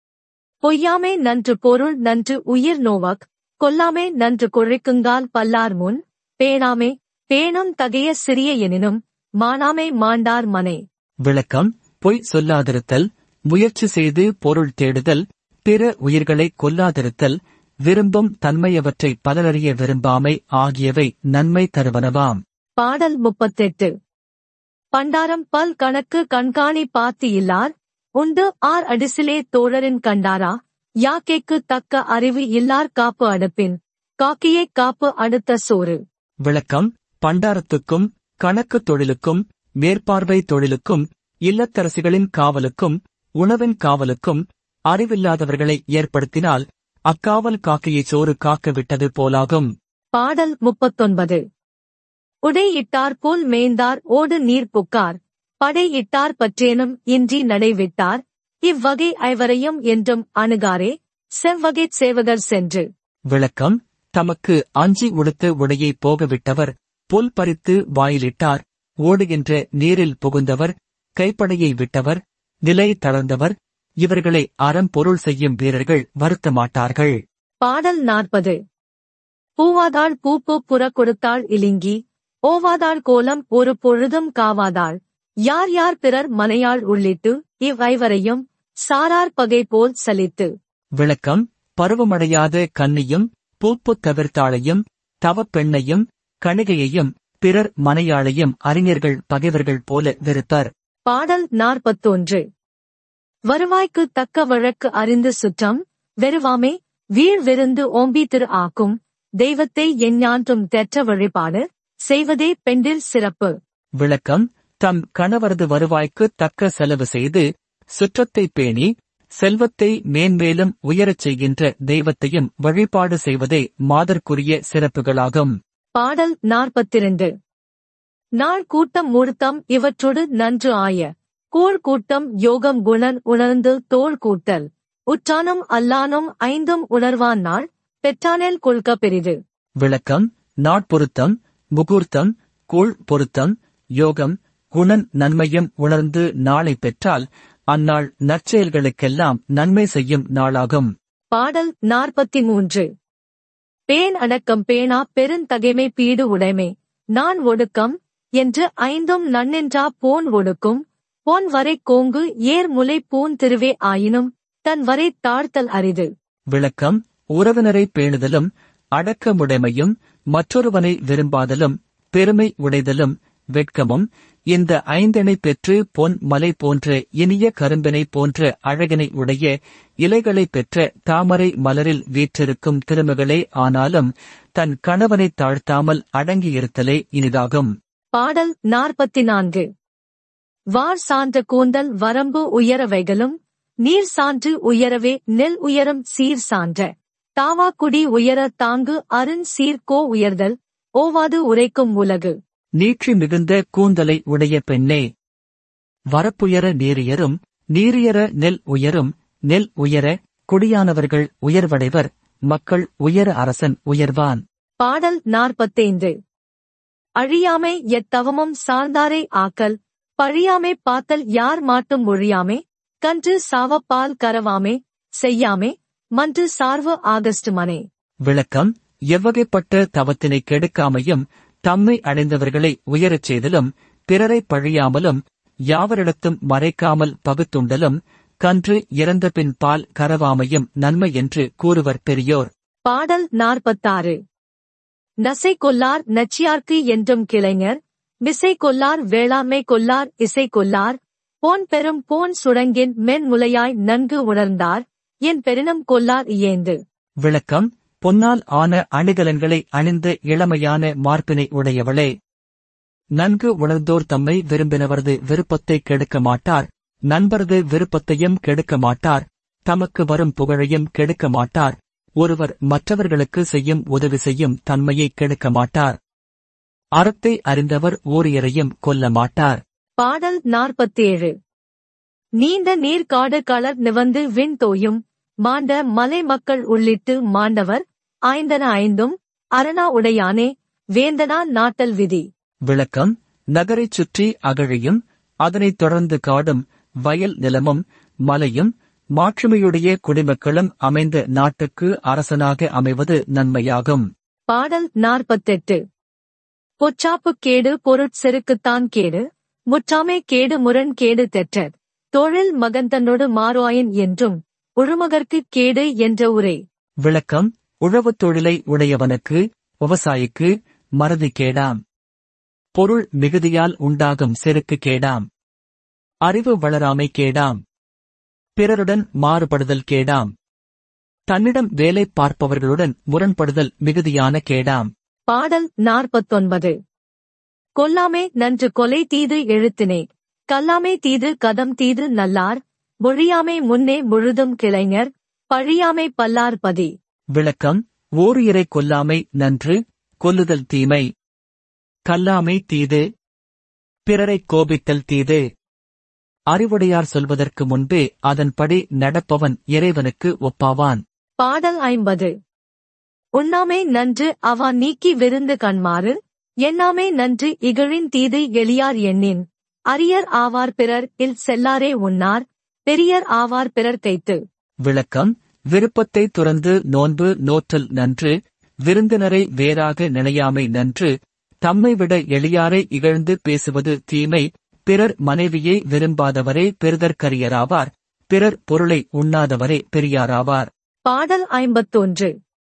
பொய்யாமே நன்று பொருள் நன்று உயிர் நோவக் கொல்லாமே நன்று குழைக்குங்கால் பல்லார் முன் பேணாமே பேணும் தகைய சிறிய எனினும் மானாமே மாண்டார் மனை விளக்கம் பொய் சொல்லாதிருத்தல் முயற்சி செய்து பொருள் தேடுதல் பிற உயிர்களை கொல்லாதிருத்தல் விரும்பும் தன்மையவற்றை பலரறிய விரும்பாமை ஆகியவை நன்மை தருவனவாம் பாடல் முப்பத்தெட்டு பண்டாரம் பல் கணக்கு கண்காணி பாத்தி இல்லார் உண்டு ஆர் அடிசிலே தோழரின் கண்டாரா யாக்கேக்கு தக்க அறிவு இல்லார் காப்பு அடுப்பின் காக்கியே காப்பு அடுத்த சோறு விளக்கம் பண்டாரத்துக்கும் கணக்கு தொழிலுக்கும் மேற்பார்வை தொழிலுக்கும் இல்லத்தரசிகளின் காவலுக்கும் உணவின் காவலுக்கும் அறிவில்லாதவர்களை ஏற்படுத்தினால் அக்காவல் காக்கையை சோறு காக்க விட்டது போலாகும் பாடல் முப்பத்தொன்பது உடை இட்டார் போல் மேய்ந்தார் ஓடு நீர் புக்கார் படை இட்டார் பற்றேனும் இன்றி நடைவிட்டார் இவ்வகை ஐவரையும் என்றும் அணுகாரே செவ்வகைச் சேவகர் சென்று விளக்கம் தமக்கு அஞ்சி உடுத்த உடையை போகவிட்டவர் புல் பறித்து வாயிலிட்டார் ஓடுகின்ற நீரில் புகுந்தவர் கைப்படையை விட்டவர் நிலை தளர்ந்தவர் இவர்களை அறம் பொருள் செய்யும் வீரர்கள் வருத்த மாட்டார்கள் பாடல் நாற்பது பூவாதாள் பூப்பு புற கொடுத்தாள் இலிங்கி ஓவாதாள் கோலம் ஒரு பொழுதும் காவாதாள் யார் யார் பிறர் மனையாள் உள்ளிட்டு இவ்வைவரையும் சாரார் பகை போல் சலித்து விளக்கம் பருவமடையாத கன்னியும் பூப்புத் தவிர்த்தாளையும் தவப்பெண்ணையும் கணிகையையும் பிறர் மனையாளையும் அறிஞர்கள் பகைவர்கள் போல வெறுப்பர் பாடல் நாற்பத்தொன்று வருவாய்க்கு தக்க வழக்கு அறிந்து சுற்றம் வெறுவாமே வீழ் விருந்து ஓம்பி திரு ஆக்கும் தெய்வத்தை எஞ்ஞான்றும் தெற்ற வழிபாடு செய்வதே பெண்டில் சிறப்பு விளக்கம் தம் கணவரது வருவாய்க்கு தக்க செலவு செய்து சுற்றத்தை பேணி செல்வத்தை மேன்மேலும் உயரச் செய்கின்ற தெய்வத்தையும் வழிபாடு செய்வதே மாதர்க்குரிய சிறப்புகளாகும் பாடல் நாற்பத்திரண்டு நாள் கூட்டம் மூர்த்தம் இவற்றொடு நன்று ஆய கோள் கூட்டம் யோகம் குணன் உணர்ந்து தோள் கூட்டல் உற்றானும் அல்லானும் ஐந்தும் உணர்வான் நாள் பெற்றானேல் கொள்க பெரிது விளக்கம் நாட்பொருத்தம் முகூர்த்தம் கூழ் பொருத்தம் யோகம் குணன் நன்மையும் உணர்ந்து நாளை பெற்றால் அந்நாள் நற்செயல்களுக்கெல்லாம் நன்மை செய்யும் நாளாகும் பாடல் நாற்பத்தி மூன்று பேன் அடக்கம் பேணா பெருந்தகைமை பீடு உடைமை நான் ஒடுக்கம் என்று ஐந்தும் நன்னென்றா போன் ஒடுக்கும் போன் வரை கோங்கு ஏர் முலை பூன் திருவே ஆயினும் தன் வரை தாழ்த்தல் அரிது விளக்கம் உறவினரை பேணுதலும் அடக்கமுடைமையும் மற்றொருவனை விரும்பாதலும் பெருமை உடைதலும் வெட்கமும் இந்த ஐந்தனை பெற்று பொன் மலை போன்ற இனிய கரும்பினை போன்ற அழகினை உடைய இலைகளைப் பெற்ற தாமரை மலரில் வீற்றிருக்கும் திருமகளே ஆனாலும் தன் கணவனைத் தாழ்த்தாமல் அடங்கியிருத்தலே இனிதாகும் பாடல் நாற்பத்தி நான்கு வார் சான்ற கூந்தல் வரம்பு உயர வைகளும் நீர் சான்று உயரவே நெல் உயரம் சீர் சான்ற தாவாக்குடி உயர தாங்கு அருண் சீர்கோ உயர்தல் ஓவாது உரைக்கும் உலகு நீற்றி மிகுந்த கூந்தலை உடைய பெண்ணே வரப்புயர நீரியரும் நீரியர நெல் உயரும் நெல் உயர குடியானவர்கள் உயர்வடைவர் மக்கள் உயர அரசன் உயர்வான் பாடல் நாற்பத்தைந்து அழியாமை எத்தவமும் சார்ந்தாரை ஆக்கல் பழியாமை பார்த்தல் யார் மாட்டும் ஒழியாமே கன்று சாவப்பால் கரவாமே செய்யாமே மன்று சார்வு ஆகஸ்ட் மனே விளக்கம் எவ்வகைப்பட்ட தவத்தினை கெடுக்காமையும் தம்மை அடைந்தவர்களை உயரச் செய்தலும் பிறரை பழியாமலும் யாவரிடத்தும் மறைக்காமல் பகுத்துண்டலும் கன்று இறந்த பின் பால் கரவாமையும் நன்மை என்று கூறுவர் பெரியோர் பாடல் நாற்பத்தாறு நசை கொல்லார் நச்சியார்க்கு என்றும் கிளைஞர் மிசை கொல்லார் வேளாண்மை கொல்லார் இசை கொல்லார் போன் பெரும் போன் சுடங்கின் மென்முலையாய் நன்கு உணர்ந்தார் என் பெரினம் கொல்லார் இயேந்து விளக்கம் பொன்னால் ஆன அணிகலன்களை அணிந்த இளமையான மார்பினை உடையவளே நன்கு உணர்ந்தோர் தம்மை விரும்பினவரது விருப்பத்தை கெடுக்க மாட்டார் நண்பரது விருப்பத்தையும் கெடுக்க மாட்டார் தமக்கு வரும் புகழையும் கெடுக்க மாட்டார் ஒருவர் மற்றவர்களுக்கு செய்யும் உதவி செய்யும் தன்மையை கெடுக்க மாட்டார் அறத்தை அறிந்தவர் ஓரியரையும் கொல்ல மாட்டார் பாடல் நாற்பத்தேழு நீண்ட நீர்க்காடு களர் நிவந்து விண் தோயும் மாண்ட மலை மக்கள் உள்ளிட்டு மாண்டவர் ஐந்தன ஐந்தும் அரணா உடையானே வேந்தனா நாட்டல் விதி விளக்கம் நகரைச் சுற்றி அகழியும் அதனைத் தொடர்ந்து காடும் வயல் நிலமும் மலையும் மாட்சிமையுடைய குடிமக்களும் அமைந்த நாட்டுக்கு அரசனாக அமைவது நன்மையாகும் பாடல் நாற்பத்தெட்டு பொச்சாப்பு கேடு பொருட்செருக்குத்தான் கேடு முற்றாமே கேடு முரண் கேடு தெற்றர் தொழில் மகந்தனோடு மாறுவாயின் என்றும் உழுமகர்க்கு கேடு என்ற உரை விளக்கம் உழவுத் தொழிலை உடையவனுக்கு விவசாயிக்கு மறதி கேடாம் பொருள் மிகுதியால் உண்டாகும் செருக்கு கேடாம் அறிவு வளராமை கேடாம் பிறருடன் மாறுபடுதல் கேடாம் தன்னிடம் வேலை பார்ப்பவர்களுடன் முரண்படுதல் மிகுதியான கேடாம் பாடல் நாற்பத்தொன்பது கொல்லாமே நன்று கொலை தீது எழுத்தினே கல்லாமே தீது கதம் தீது நல்லார் மொழியாமை முன்னே முழுதும் கிளைஞர் பழியாமை பல்லார்பதி விளக்கம் ஓரியரை கொல்லாமை நன்று கொல்லுதல் தீமை கல்லாமை தீது பிறரைக் கோபித்தல் தீது அறிவுடையார் சொல்வதற்கு முன்பே அதன்படி நடப்பவன் இறைவனுக்கு ஒப்பாவான் பாடல் ஐம்பது உண்ணாமே நன்று அவா நீக்கி விருந்து கண்மாறு எண்ணாமே நன்று இகழின் தீது எளியார் எண்ணின் அரியர் ஆவார் பிறர் இல் செல்லாரே உண்ணார் பெரியர் ஆவார் பிறர் கைத்து விளக்கம் விருப்பத்தை துறந்து நோன்பு நோற்றல் நன்று விருந்தினரை வேறாக நினையாமை நன்று தம்மை விட எளியாரை இகழ்ந்து பேசுவது தீமை பிறர் மனைவியை விரும்பாதவரே பெறுதற்கரியராவார் பிறர் பொருளை உண்ணாதவரே பெரியாராவார் பாடல் ஐம்பத்தொன்று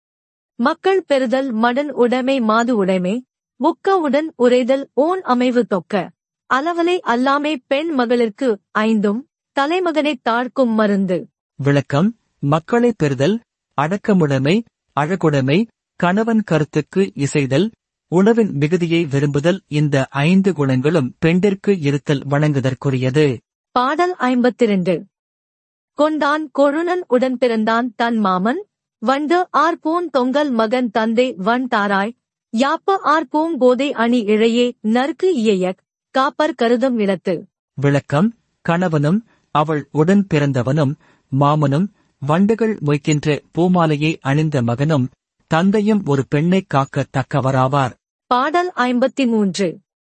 மக்கள் பெறுதல் மடன் உடைமை மாது உடைமை முக்க உடன் உரைதல் ஓன் அமைவு தொக்க அளவலை அல்லாமை பெண் மகளிர்க்கு ஐந்தும் தலைமகனைத் தாழ்க்கும் மருந்து விளக்கம் மக்களை பெறுதல் அடக்கமுடைமை அழகுடைமை கணவன் கருத்துக்கு இசைதல் உணவின் மிகுதியை விரும்புதல் இந்த ஐந்து குணங்களும் பெண்டிற்கு இருத்தல் வணங்குதற்குரியது பாடல் ஐம்பத்திரண்டு கொண்டான் கொழுனன் உடன் பிறந்தான் தன் மாமன் வண்டு ஆர்பூன் தொங்கல் மகன் தந்தை வன் தாராய் யாப்ப ஆர்பூங் கோதை அணி இழையே நற்கு இயையக் காப்பர் கருதும் இடத்து விளக்கம் கணவனும் அவள் உடன் பிறந்தவனும் மாமனும் வண்டுகள் மொய்க்கின்ற பூமாலையை அணிந்த மகனும் தந்தையும் ஒரு பெண்ணைக் காக்க தக்கவராவார் பாடல் ஐம்பத்தி மூன்று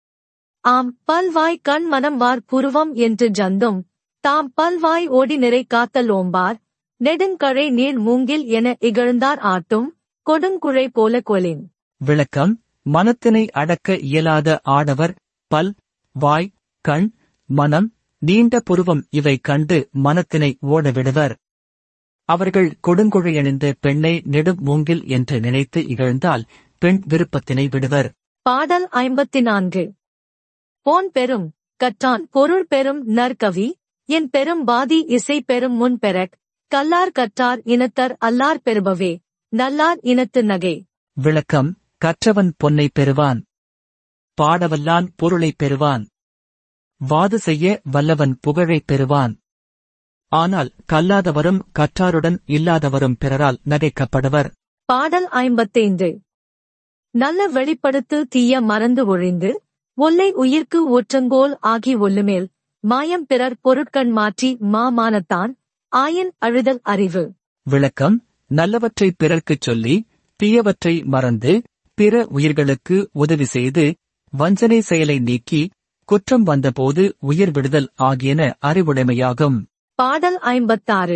ஆம் பல்வாய் கண் மனம் வார் புருவம் என்று ஜந்தும் தாம் பல்வாய் ஓடி நிறை காத்தல் ஓம்பார் நெடுங்கழை நீர் மூங்கில் என இகழ்ந்தார் ஆட்டும் கொடுங்குழை போல கொலின் விளக்கம் மனத்தினை அடக்க இயலாத ஆடவர் பல் வாய் கண் மனம் நீண்ட புருவம் இவை கண்டு மனத்தினை ஓடவிடுவர் அவர்கள் கொடுங்குழையணிந்த பெண்ணை நெடும் மூங்கில் என்று நினைத்து இகழ்ந்தால் பெண் விருப்பத்தினை விடுவர் பாடல் ஐம்பத்தி நான்கு போன் பெரும் கற்றான் பொருள் பெரும் நற்கவி என் பெரும் பாதி இசை பெரும் முன் பெறக் கல்லார் கற்றார் இனத்தர் அல்லார் பெறுபவே நல்லார் இனத்து நகை விளக்கம் கற்றவன் பொன்னை பெறுவான் பாடவல்லான் பொருளைப் பெறுவான் வாது செய்ய வல்லவன் புகழைப் பெறுவான் ஆனால் கல்லாதவரும் கற்றாருடன் இல்லாதவரும் பிறரால் நகைக்கப்படுவர் பாடல் ஐம்பத்தைந்து நல்ல வெளிப்படுத்து தீய மறந்து ஒழிந்து ஒல்லை உயிர்க்கு ஒற்றங்கோல் ஆகி ஒல்லுமேல் மாயம் பிறர் பொருட்கண் மாற்றி மாமானத்தான் ஆயன் அழுதல் அறிவு விளக்கம் நல்லவற்றை பிறர்க்குச் சொல்லி தீயவற்றை மறந்து பிற உயிர்களுக்கு உதவி செய்து வஞ்சனை செயலை நீக்கி குற்றம் வந்தபோது உயிர் விடுதல் ஆகியன அறிவுடைமையாகும் பாடல் ஐம்பத்தாறு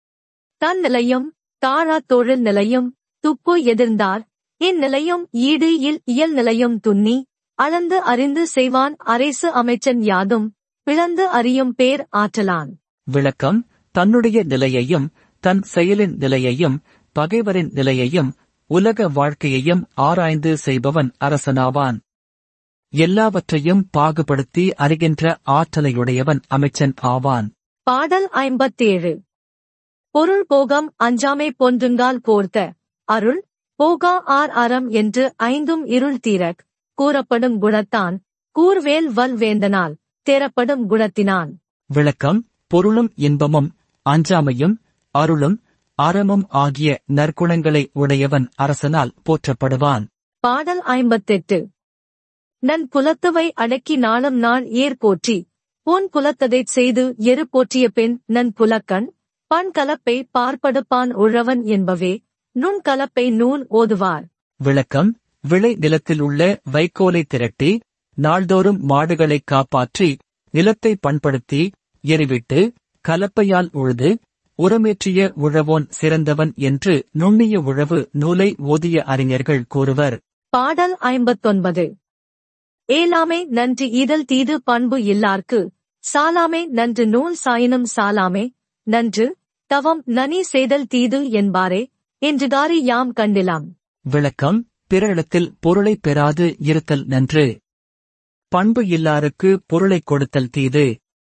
தன் நிலையும் தாழா தொழில் நிலையும் துப்பு எதிர்ந்தார் இந்நிலையும் ஈடு இல் இயல் நிலையும் துன்னி அளந்து அறிந்து செய்வான் அரசு அமைச்சன் யாதும் பிளந்து அறியும் பேர் ஆற்றலான் விளக்கம் தன்னுடைய நிலையையும் தன் செயலின் நிலையையும் பகைவரின் நிலையையும் உலக வாழ்க்கையையும் ஆராய்ந்து செய்பவன் அரசனாவான் எல்லாவற்றையும் பாகுபடுத்தி அறிகின்ற ஆற்றலையுடையவன் அமைச்சன் ஆவான் பாடல் ஐம்பத்தேழு பொருள் போகம் அஞ்சாமை பொன்றுங்கால் போர்த்த அருள் போகா ஆர் அறம் என்று ஐந்தும் இருள் தீரக் கூறப்படும் குணத்தான் கூர்வேல் வல் வேந்தனால் தேரப்படும் குணத்தினான் விளக்கம் பொருளும் இன்பமும் அஞ்சாமையும் அருளும் அறமும் ஆகிய நற்குணங்களை உடையவன் அரசனால் போற்றப்படுவான் பாடல் ஐம்பத்தெட்டு நன் புலத்துவை அடக்கி நாளும் நாள் ஏர் போற்றி பொன் புலத்ததைச் செய்து எரு போற்றிய பின் நன் புலக்கண் பண் கலப்பை பார்ப்படுப்பான் உழவன் என்பவே நுண் கலப்பை நூல் ஓதுவார் விளக்கம் விளை நிலத்தில் உள்ள வைக்கோலை திரட்டி நாள்தோறும் மாடுகளை காப்பாற்றி நிலத்தை பண்படுத்தி எரிவிட்டு கலப்பையால் உழுது உரமேற்றிய உழவோன் சிறந்தவன் என்று நுண்ணிய உழவு நூலை ஓதிய அறிஞர்கள் கூறுவர் பாடல் ஐம்பத்தொன்பது ஏலாமை நன்று ஈதல் தீது பண்பு இல்லார்க்கு சாலாமே நன்று நூல் சாயினும் சாலாமே நன்று தவம் நனி செய்தல் தீது என்பாரே என்றுதாரி யாம் கண்டிலாம் விளக்கம் பிறரிடத்தில் பொருளைப் பெறாது இருத்தல் நன்று பண்பு இல்லாருக்கு பொருளைக் கொடுத்தல் தீது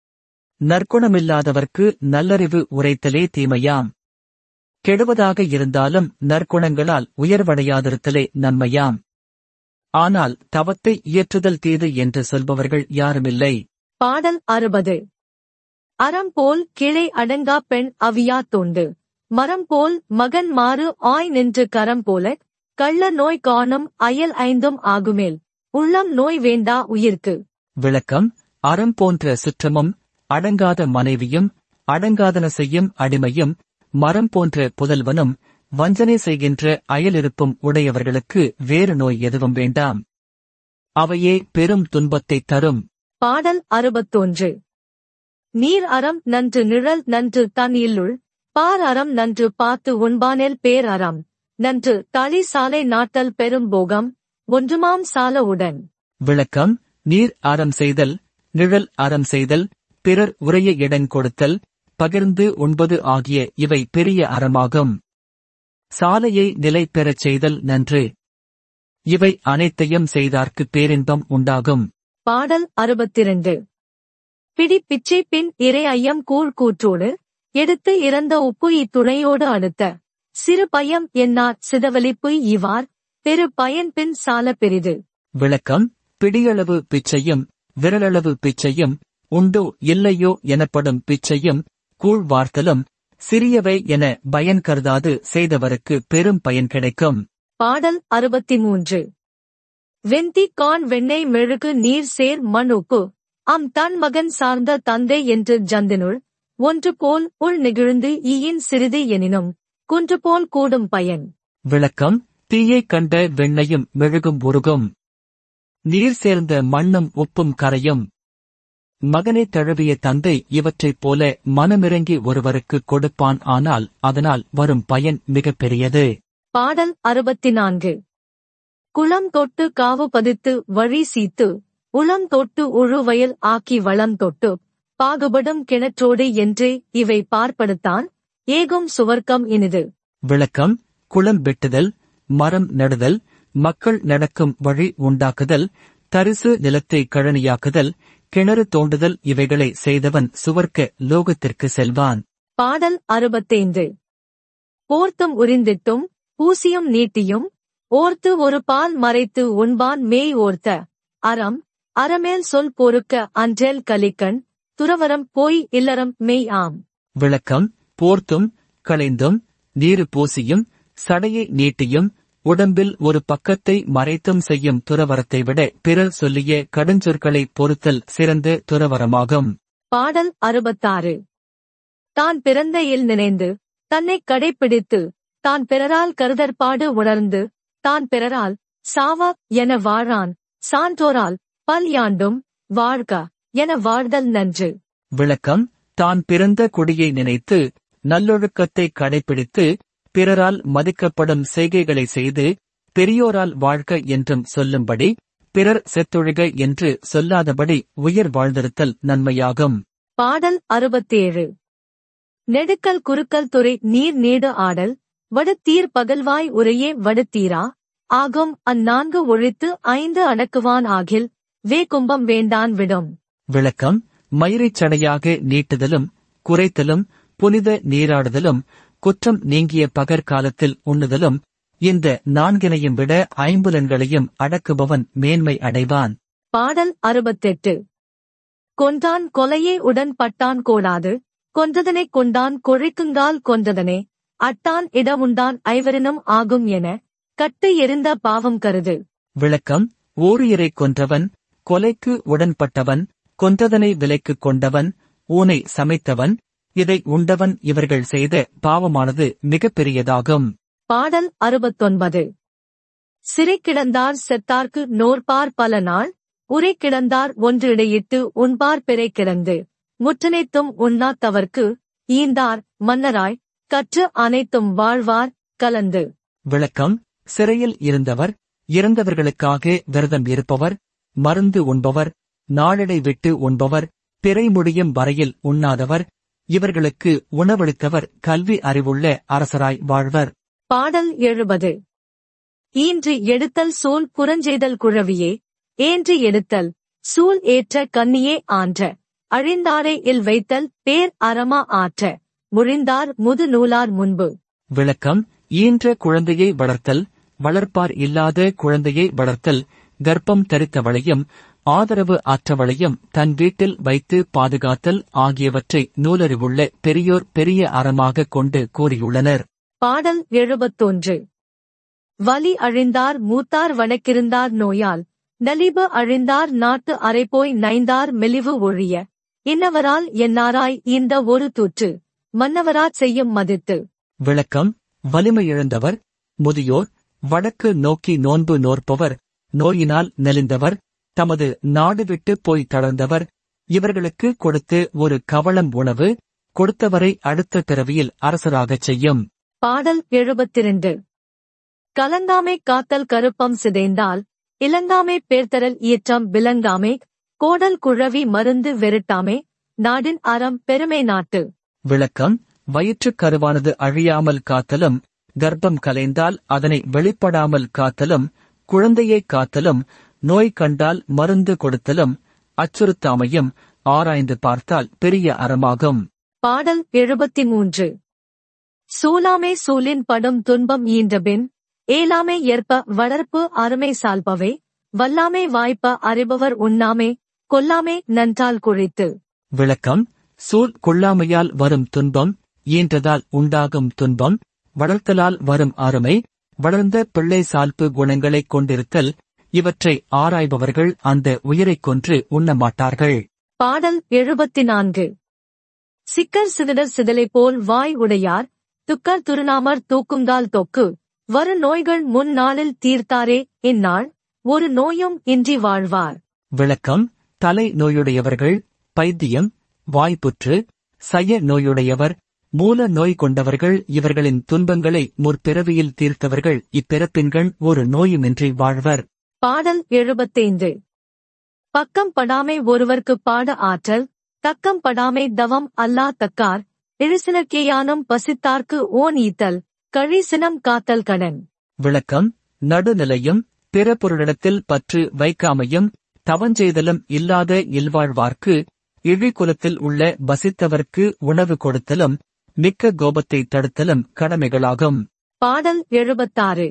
நற்குணமில்லாதவர்க்கு நல்லறிவு உரைத்தலே தீமையாம் கெடுவதாக இருந்தாலும் நற்குணங்களால் உயர்வடையாதிருத்தலே நன்மையாம் ஆனால் தவத்தை இயற்றுதல் தீது என்று சொல்பவர்கள் யாருமில்லை பாடல் அறுபது அறம் போல் கிளை அடங்கா பெண் அவியா தொண்டு மரம் போல் மகன் மாறு ஆய் நின்று கரம் போல கள்ள நோய் காணும் அயல் ஐந்தும் ஆகுமேல் உள்ளம் நோய் வேண்டா உயிர்க்கு விளக்கம் அறம் போன்ற சுற்றமும் அடங்காத மனைவியும் அடங்காதன செய்யும் அடிமையும் மரம் போன்ற புதல்வனும் வஞ்சனை செய்கின்ற அயலிருப்பும் உடையவர்களுக்கு வேறு நோய் எதுவும் வேண்டாம் அவையே பெரும் துன்பத்தை தரும் பாடல் அறுபத்தொன்று நீர் அறம் நன்று நிழல் நன்று தன் இல்லுள் பார் அறம் நன்று பார்த்து உண்பானேல் பேர் அறம் நன்று தளி சாலை நாட்டல் பெரும் போகம் ஒன்றுமாம் சால உடன் விளக்கம் நீர் அறம் செய்தல் நிழல் அறம் செய்தல் பிறர் உரைய இடம் கொடுத்தல் பகிர்ந்து உண்பது ஆகிய இவை பெரிய அறமாகும் சாலையை நிலை பெறச் செய்தல் நன்று இவை அனைத்தையும் செய்தார்க்கு பேரின்பம் உண்டாகும் பாடல் அறுபத்திரண்டு பிடி பிச்சை பின் இறை ஐயம் கூழ் கூற்றோடு எடுத்து இறந்த உப்பு இத்துணையோடு அடுத்த சிறு பயம் என்னார் சிதவலிப்பு இவார் பெரு பயன் பின் சால பெரிது விளக்கம் பிடியளவு பிச்சையும் விரலளவு பிச்சையும் உண்டோ இல்லையோ எனப்படும் பிச்சையும் கூழ் வார்த்தலும் சிறியவை என பயன் கருதாது செய்தவருக்கு பெரும் பயன் கிடைக்கும் பாடல் அறுபத்தி மூன்று வெந்தி கான் வெண்ணெய் மெழுகு நீர் சேர் மண்ணுப்பு அம் தன் மகன் சார்ந்த தந்தை என்று ஜந்தினுள் ஒன்று போல் உள் நெகிழ்ந்து ஈயின் சிறிது எனினும் குன்று போல் கூடும் பயன் விளக்கம் தீயைக் கண்ட வெண்ணையும் மெழுகும் உருகும் நீர் சேர்ந்த மண்ணும் உப்பும் கரையும் மகனை தழுவிய தந்தை இவற்றைப் போல மனமிறங்கி ஒருவருக்கு கொடுப்பான் ஆனால் அதனால் வரும் பயன் மிகப் பெரியது பாடல் அறுபத்தி நான்கு குளம் தொட்டு காவு பதித்து வழி சீத்து உளம் தொட்டு உழுவயல் ஆக்கி வளம் தொட்டு பாகுபடும் கிணற்றோடு என்று இவை பார்ப்படுத்தான் ஏகும் சுவர்க்கம் இனிது விளக்கம் குளம் வெட்டுதல் மரம் நடுதல் மக்கள் நடக்கும் வழி உண்டாக்குதல் தரிசு நிலத்தை கழனியாக்குதல் கிணறு தோண்டுதல் இவைகளை செய்தவன் சுவர்க்க லோகத்திற்கு செல்வான் பாடல் அறுபத்தைந்து போர்த்தும் உரிந்திட்டும் பூசியும் நீட்டியும் ஓர்த்து ஒரு பால் மறைத்து உண்பான் மேய் ஓர்த்த அறம் அறமேல் சொல் பொறுக்க அன்றேல் கலிக்கண் துறவரம் போய் இல்லறம் மெய் ஆம் விளக்கம் போர்த்தும் களைந்தும் நீரு பூசியும் சடையை நீட்டியும் உடம்பில் ஒரு பக்கத்தை மறைத்தும் செய்யும் துறவரத்தை விட பிறர் சொல்லிய கடுஞ்சொற்களை பொறுத்தல் சிறந்த துறவரமாகும் பாடல் அறுபத்தாறு தான் பிறந்த இல் நினைந்து தன்னை கடைப்பிடித்து தான் பிறரால் கருதற்பாடு உணர்ந்து தான் பிறரால் சாவா என வாழான் சான்றோரால் பல் யாண்டும் வாழ்க என வாழ்தல் நன்று விளக்கம் தான் பிறந்த குடியை நினைத்து நல்லொழுக்கத்தை கடைப்பிடித்து பிறரால் மதிக்கப்படும் செய்கைகளை செய்து பெரியோரால் வாழ்க என்றும் சொல்லும்படி பிறர் செத்தொழுக என்று சொல்லாதபடி உயிர் வாழ்ந்திருத்தல் நன்மையாகும் பாடல் அறுபத்தேழு நெடுக்கல் குறுக்கல் துறை நீர் நீடு ஆடல் வடுத்தீர் பகல்வாய் உரையே வடுத்தீரா ஆகும் அந்நான்கு ஒழித்து ஐந்து அடக்குவான் ஆகில் வே கும்பம் வேண்டான் விடும் விளக்கம் மயிரைச் சடையாக நீட்டுதலும் குறைத்தலும் புனித நீராடுதலும் குற்றம் நீங்கிய பகற்காலத்தில் உண்ணுதலும் இந்த நான்கினையும் விட ஐம்புலன்களையும் அடக்குபவன் மேன்மை அடைவான் பாடல் அறுபத்தெட்டு கொன்றான் கொலையே உடன் பட்டான் கோடாது கொன்றதனைக் கொண்டான் கொழைக்குங்கால் கொன்றதனே அட்டான் இடமுண்டான் ஐவரினும் ஆகும் என கட்டு எறிந்த பாவம் கருது விளக்கம் ஓரியரை கொன்றவன் கொலைக்கு உடன்பட்டவன் கொன்றதனை விலைக்குக் கொண்டவன் ஊனை சமைத்தவன் இதை உண்டவன் இவர்கள் செய்த பாவமானது மிகப் பெரியதாகும் பாடல் அறுபத்தொன்பது சிறை கிடந்தார் செத்தார்க்கு நோற்பார் பல நாள் உரை கிடந்தார் ஒன்று இடையிட்டு உண்பார் பிறை கிடந்து முற்றனைத்தும் உண்ணாத்தவர்க்கு ஈந்தார் மன்னராய் கற்று அனைத்தும் வாழ்வார் கலந்து விளக்கம் சிறையில் இருந்தவர் இறந்தவர்களுக்காக விரதம் இருப்பவர் மருந்து உண்பவர் நாளடை விட்டு உண்பவர் பிறை முடியும் வரையில் உண்ணாதவர் இவர்களுக்கு உணவளித்தவர் கல்வி அறிவுள்ள அரசராய் வாழ்வர் பாடல் எழுபது ஈன்று எடுத்தல் சூல் புறஞ்செய்தல் குழவியே ஏன்று எடுத்தல் சூல் ஏற்ற கன்னியே ஆன்ற அழிந்தாரை இல் வைத்தல் பேர் அறமா ஆற்ற முழிந்தார் முது நூலார் முன்பு விளக்கம் ஈன்ற குழந்தையை வளர்த்தல் வளர்ப்பார் இல்லாத குழந்தையை வளர்த்தல் கர்ப்பம் தரித்தவளையும் ஆதரவு அற்றவளையும் தன் வீட்டில் வைத்து பாதுகாத்தல் ஆகியவற்றை நூலறிவுள்ள பெரியோர் பெரிய அறமாக கொண்டு கூறியுள்ளனர் பாடல் எழுபத்தொன்று வலி அழிந்தார் மூத்தார் வணக்கிருந்தார் நோயால் நலிபு அழிந்தார் நாட்டு அரைப்போய் நைந்தார் மெலிவு ஒழிய இன்னவரால் என்னாராய் இந்த ஒரு தூற்று மன்னவராற் செய்யும் மதித்து விளக்கம் வலிமை இழந்தவர் முதியோர் வடக்கு நோக்கி நோன்பு நோற்பவர் நோயினால் நெலிந்தவர் தமது நாடு விட்டு போய் தளர்ந்தவர் இவர்களுக்கு கொடுத்து ஒரு கவளம் உணவு கொடுத்தவரை அடுத்த பிறவியில் அரசராகச் செய்யும் பாடல் எழுபத்திரண்டு கலங்காமை காத்தல் கருப்பம் சிதைந்தால் இலங்காமை பேர்த்தரல் ஈற்றம் விலங்காமே கோடல் குழவி மருந்து வெருட்டாமே நாடின் அறம் பெருமை நாட்டு விளக்கம் வயிற்றுக் கருவானது அழியாமல் காத்தலும் கர்ப்பம் கலைந்தால் அதனை வெளிப்படாமல் காத்தலும் குழந்தையை காத்தலும் நோய் கண்டால் மருந்து கொடுத்தலும் அச்சுறுத்தாமையும் ஆராய்ந்து பார்த்தால் பெரிய அறமாகும் பாடல் எழுபத்தி மூன்று சூலாமே சூலின் படும் துன்பம் ஈன்றபின் ஏலாமே ஏற்ப வளர்ப்பு அருமை சால்பவே வல்லாமே வாய்ப்ப அறிபவர் உண்ணாமே கொல்லாமே நன்றால் குழித்து விளக்கம் சூழ் கொள்ளாமையால் வரும் துன்பம் ஈன்றதால் உண்டாகும் துன்பம் வளர்த்தலால் வரும் அருமை வளர்ந்த பிள்ளை சால்பு குணங்களைக் கொண்டிருத்தல் இவற்றை ஆராய்பவர்கள் அந்த உயிரைக் கொன்று உண்ணமாட்டார்கள் பாடல் எழுபத்தி நான்கு சிக்கர் சிதடர் சிதலை போல் வாய் உடையார் துக்கர் துருநாமர் தூக்குங்கால் தொக்கு வரு நோய்கள் முன் நாளில் தீர்த்தாரே இந்நாள் ஒரு நோயும் இன்றி வாழ்வார் விளக்கம் தலை நோயுடையவர்கள் பைத்தியம் வாய்ப்புற்று சய நோயுடையவர் மூல நோய் கொண்டவர்கள் இவர்களின் துன்பங்களை முற்பிறவியில் தீர்த்தவர்கள் இப்பிறப்பின்கண் ஒரு நோயுமின்றி வாழ்வர் பாடல் எழுபத்தைந்து பக்கம் படாமை ஒருவர்க்கு பாட ஆற்றல் தக்கம் படாமை தவம் அல்லா தக்கார் இழிசினக்கேயானும் பசித்தார்க்கு ஓன் ஈத்தல் கழிசினம் காத்தல் கடன் விளக்கம் நடுநிலையும் பிற பொருளிடத்தில் பற்று வைக்காமையும் தவஞ்செய்தலும் இல்லாத இல்வாழ்வார்க்கு இழிகுலத்தில் உள்ள பசித்தவர்க்கு உணவு கொடுத்தலும் மிக்க கோபத்தை தடுத்தலும் கடமைகளாகும் பாடல் எழுபத்தாறு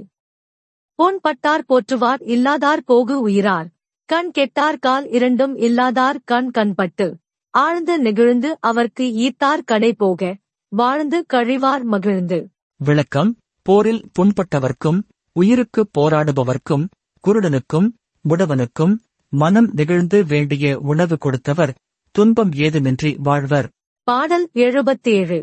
பொன் பட்டார் போற்றுவார் இல்லாதார் போகு உயிரார் கண் கெட்டார் கால் இரண்டும் இல்லாதார் கண் கண்பட்டு ஆழ்ந்து நெகிழ்ந்து அவர்க்கு ஈத்தார் கடை போக வாழ்ந்து கழிவார் மகிழ்ந்து விளக்கம் போரில் புண்பட்டவர்க்கும் உயிருக்கு போராடுபவர்க்கும் குருடனுக்கும் முடவனுக்கும் மனம் நெகிழ்ந்து வேண்டிய உணவு கொடுத்தவர் துன்பம் ஏதுமின்றி வாழ்வர் பாடல் எழுபத்தேழு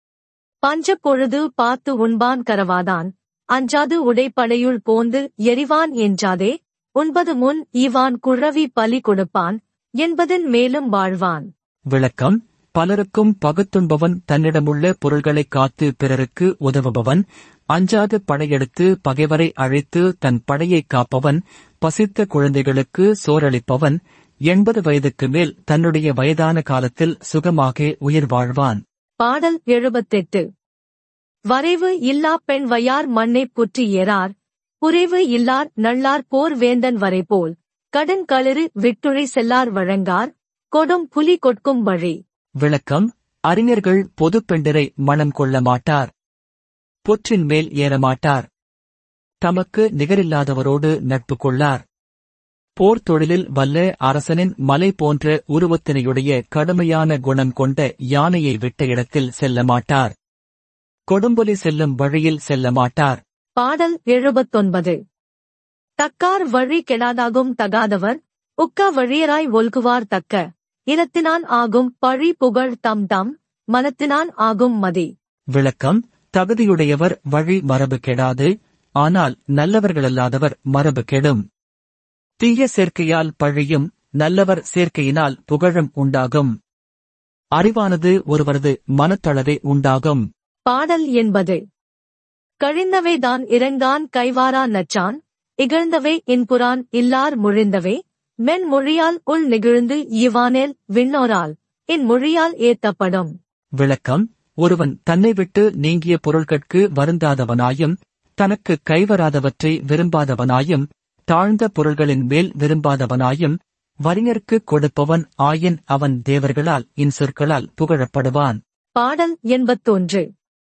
பஞ்ச பொழுது பார்த்து உண்பான் கரவாதான் அஞ்சாது உடைப்படையுள் போந்து எரிவான் என்றாதே உண்பது முன் ஈவான் குழவி பலி கொடுப்பான் என்பதன் மேலும் வாழ்வான் விளக்கம் பலருக்கும் பகுத்துண்பவன் தன்னிடமுள்ள பொருள்களைக் காத்து பிறருக்கு உதவுபவன் அஞ்சாது படையெடுத்து பகைவரை அழைத்து தன் படையைக் காப்பவன் பசித்த குழந்தைகளுக்கு சோரளிப்பவன் எண்பது வயதுக்கு மேல் தன்னுடைய வயதான காலத்தில் சுகமாக உயிர் வாழ்வான் பாடல் எழுபத்தெட்டு வரைவு இல்லா பெண் வையார் மண்ணை புற்றி ஏறார் புரைவு இல்லார் நல்லார் போர் வேந்தன் வரைபோல் கடன் களிறு விட்டுழை செல்லார் வழங்கார் கொடும் புலி கொட்கும் வழி விளக்கம் அறிஞர்கள் பொதுப் பெண்டிரை மனம் கொள்ள மாட்டார் புற்றின் மேல் ஏறமாட்டார் தமக்கு நிகரில்லாதவரோடு நட்பு கொள்ளார் போர் தொழிலில் வல்ல அரசனின் மலை போன்ற உருவத்தினையுடைய கடுமையான குணம் கொண்ட யானையை விட்ட இடத்தில் செல்ல மாட்டார் கொடும்புலி செல்லும் வழியில் செல்ல மாட்டார் பாடல் எழுபத்தொன்பது தக்கார் வழி கெடாதாகும் தகாதவர் உக்க வழியராய் ஒல்குவார் தக்க இனத்தினான் ஆகும் பழி புகழ் தம் தம் மனத்தினான் ஆகும் மதி விளக்கம் தகுதியுடையவர் வழி மரபு கெடாது ஆனால் நல்லவர்களல்லாதவர் மரபு கெடும் தீய சேர்க்கையால் பழியும் நல்லவர் சேர்க்கையினால் புகழும் உண்டாகும் அறிவானது ஒருவரது மனத்தளவே உண்டாகும் பாடல் என்பது கழிந்தவைதான் இறங்கான் கைவாரா நச்சான் இகழ்ந்தவை இன்புறான் இல்லார் முழிந்தவை மென் மொழியால் உள் நெகிழ்ந்து ஈவானேல் விண்ணோரால் இன் மொழியால் ஏத்தப்படும் விளக்கம் ஒருவன் தன்னை விட்டு நீங்கிய பொருள்கட்கு வருந்தாதவனாயும் தனக்கு கைவராதவற்றை விரும்பாதவனாயும் தாழ்ந்த பொருள்களின் மேல் விரும்பாதவனாயும் வறிஞர்க்கு கொடுப்பவன் ஆயின் அவன் தேவர்களால் இன்சொற்களால் புகழப்படுவான் பாடல் எண்பத்தொன்று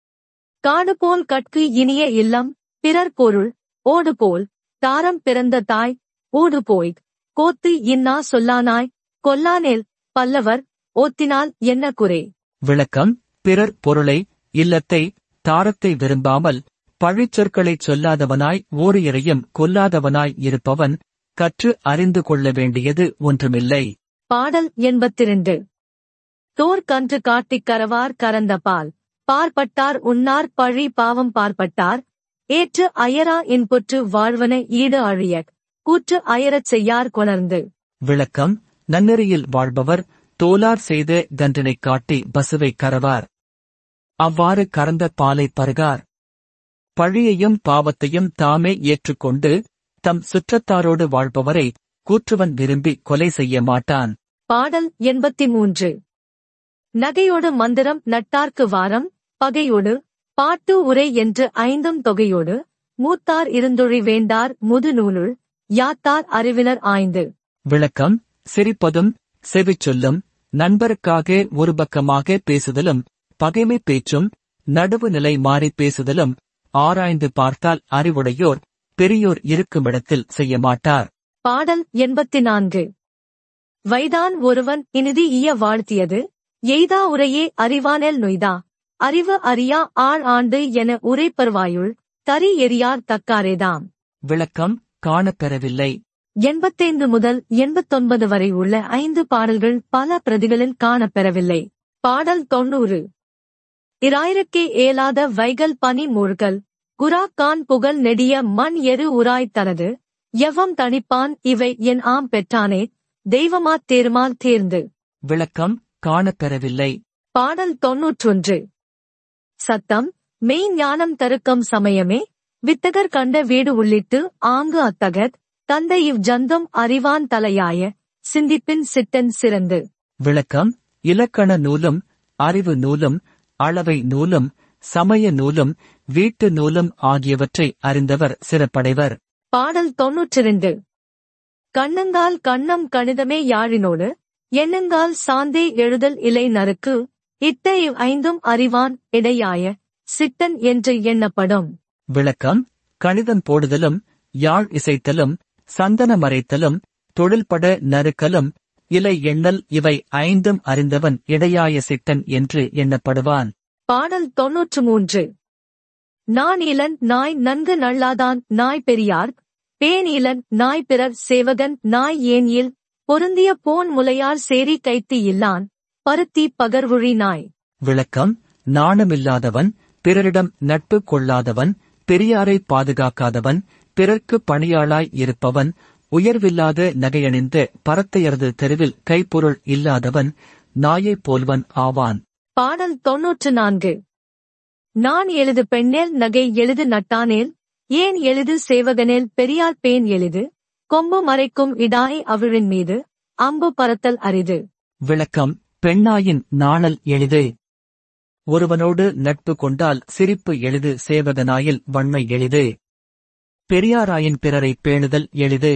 காடு போல் கட்கு இனிய இல்லம் பிறர் பொருள் ஓடு போல் தாரம் பிறந்த தாய் ஊடு போய் கோத்து இன்னா சொல்லானாய் கொல்லானேல் பல்லவர் ஓத்தினால் என்ன குறை விளக்கம் பிறர் பொருளை இல்லத்தை தாரத்தை விரும்பாமல் பழிச்சொற்களைச் சொல்லாதவனாய் ஓரியரையும் கொல்லாதவனாய் இருப்பவன் கற்று அறிந்து கொள்ள வேண்டியது ஒன்றுமில்லை பாடல் எண்பத்திரண்டு தோர் கன்று காட்டிக் கரவார் கரந்த பால் பார்ப்பட்டார் உன்னார் பழி பாவம் பார்ப்பட்டார் ஏற்று அயரா என்பொற்று வாழ்வன ஈடு அழியக் கூற்று அயரச் செய்யார் கொணர்ந்து விளக்கம் நன்னெறியில் வாழ்பவர் தோலார் செய்த கன்றினைக் காட்டி பசுவை கரவார் அவ்வாறு கறந்த பாலை பருகார் பழியையும் பாவத்தையும் தாமே ஏற்றுக்கொண்டு தம் சுற்றத்தாரோடு வாழ்பவரை கூற்றுவன் விரும்பி கொலை செய்ய மாட்டான் பாடல் எண்பத்தி மூன்று நகையோடு மந்திரம் நட்டார்க்கு வாரம் பகையோடு பாட்டு உரை என்று ஐந்தும் தொகையோடு மூத்தார் இருந்தொழி வேண்டார் முதுநூலுள் யாத்தார் அறிவினர் ஆய்ந்து விளக்கம் சிரிப்பதும் செவிச்சொல்லும் நண்பருக்காக ஒரு பக்கமாக பேசுதலும் பகைமை பேச்சும் நடுவு நிலை மாறி பேசுதலும் ஆராய்ந்து பார்த்தால் அறிவுடையோர் பெரியோர் இருக்குமிடத்தில் செய்ய மாட்டார் பாடல் எண்பத்தி நான்கு வைதான் ஒருவன் இனிதி ஈய வாழ்த்தியது எய்தா உரையே அறிவானேல் நொய்தா அறிவு அறியா ஆள் ஆண்டு என உரைப்பர்வாயுள் தரி எரியார் தக்காரேதாம் விளக்கம் காணப்பெறவில்லை எண்பத்தைந்து முதல் எண்பத்தொன்பது வரை உள்ள ஐந்து பாடல்கள் பல பிரதிகளில் காணப்பெறவில்லை பாடல் தொண்ணூறு இராயிரக்கே ஏலாத வைகல் பனி மூழ்கல் குரா கான் புகழ் நெடிய மண் எரு உராய் தனது எவ்வம் தணிப்பான் இவை என் ஆம் பெற்றானே தெய்வமாத் தேர்மால் தேர்ந்து விளக்கம் காணப்பெறவில்லை பாடல் தொன்னூற்றொன்று சத்தம் மெய் ஞானம் தருக்கம் சமயமே வித்தகர் கண்ட வீடு உள்ளிட்டு ஆங்கு அத்தகத் தந்தை இவ் ஜந்தம் அறிவான் தலையாய சிந்திப்பின் சித்தன் சிறந்து விளக்கம் இலக்கண நூலும் அறிவு நூலும் அளவை நூலும் சமய நூலும் வீட்டு நூலும் ஆகியவற்றை அறிந்தவர் சிறப்படைவர் பாடல் தொன்னூற்றிரண்டு கண்ணங்கால் கண்ணம் கணிதமே யாழினோடு எண்ணங்கால் சாந்தே எழுதல் இலை நறுக்கு இட்ட இவ் ஐந்தும் அறிவான் இடையாய சித்தன் என்று எண்ணப்படும் விளக்கம் கணிதம் போடுதலும் யாழ் இசைத்தலும் சந்தன மறைத்தலும் தொழில்பட நறுக்கலும் இலை எண்ணல் இவை ஐந்தும் அறிந்தவன் இடையாய சித்தன் என்று எண்ணப்படுவான் பாடல் தொன்னூற்று மூன்று நான் இளன் நாய் நன்கு நல்லாதான் நாய் பெரியார் பேன் இளன் நாய் பிறர் சேவகன் நாய் ஏன் இல் பொருந்திய போன் முலையார் சேரி கைத்து இல்லான் பருத்தி பகர்வுழி நாய் விளக்கம் நாணமில்லாதவன் பிறரிடம் நட்பு கொள்ளாதவன் பெரியாரை பாதுகாக்காதவன் பிறர்க்கு பணியாளாய் இருப்பவன் உயர்வில்லாத நகையணிந்த பரத்தையரது தெருவில் கைப்பொருள் இல்லாதவன் நாயைப் போல்வன் ஆவான் பாடல் தொன்னூற்று நான்கு நான் எழுது பெண்ணேல் நகை எழுது நட்டானேல் ஏன் எழுது சேவகனேல் பெரியார் பேன் எழுது கொம்பு மறைக்கும் இடாய் அவிழின் மீது அம்பு பறத்தல் அரிது விளக்கம் பெண்ணாயின் நாணல் எளிது ஒருவனோடு நட்பு கொண்டால் சிரிப்பு எளிது சேவகனாயில் வன்மை எளிது பெரியாராயின் பிறரை பேணுதல் எளிது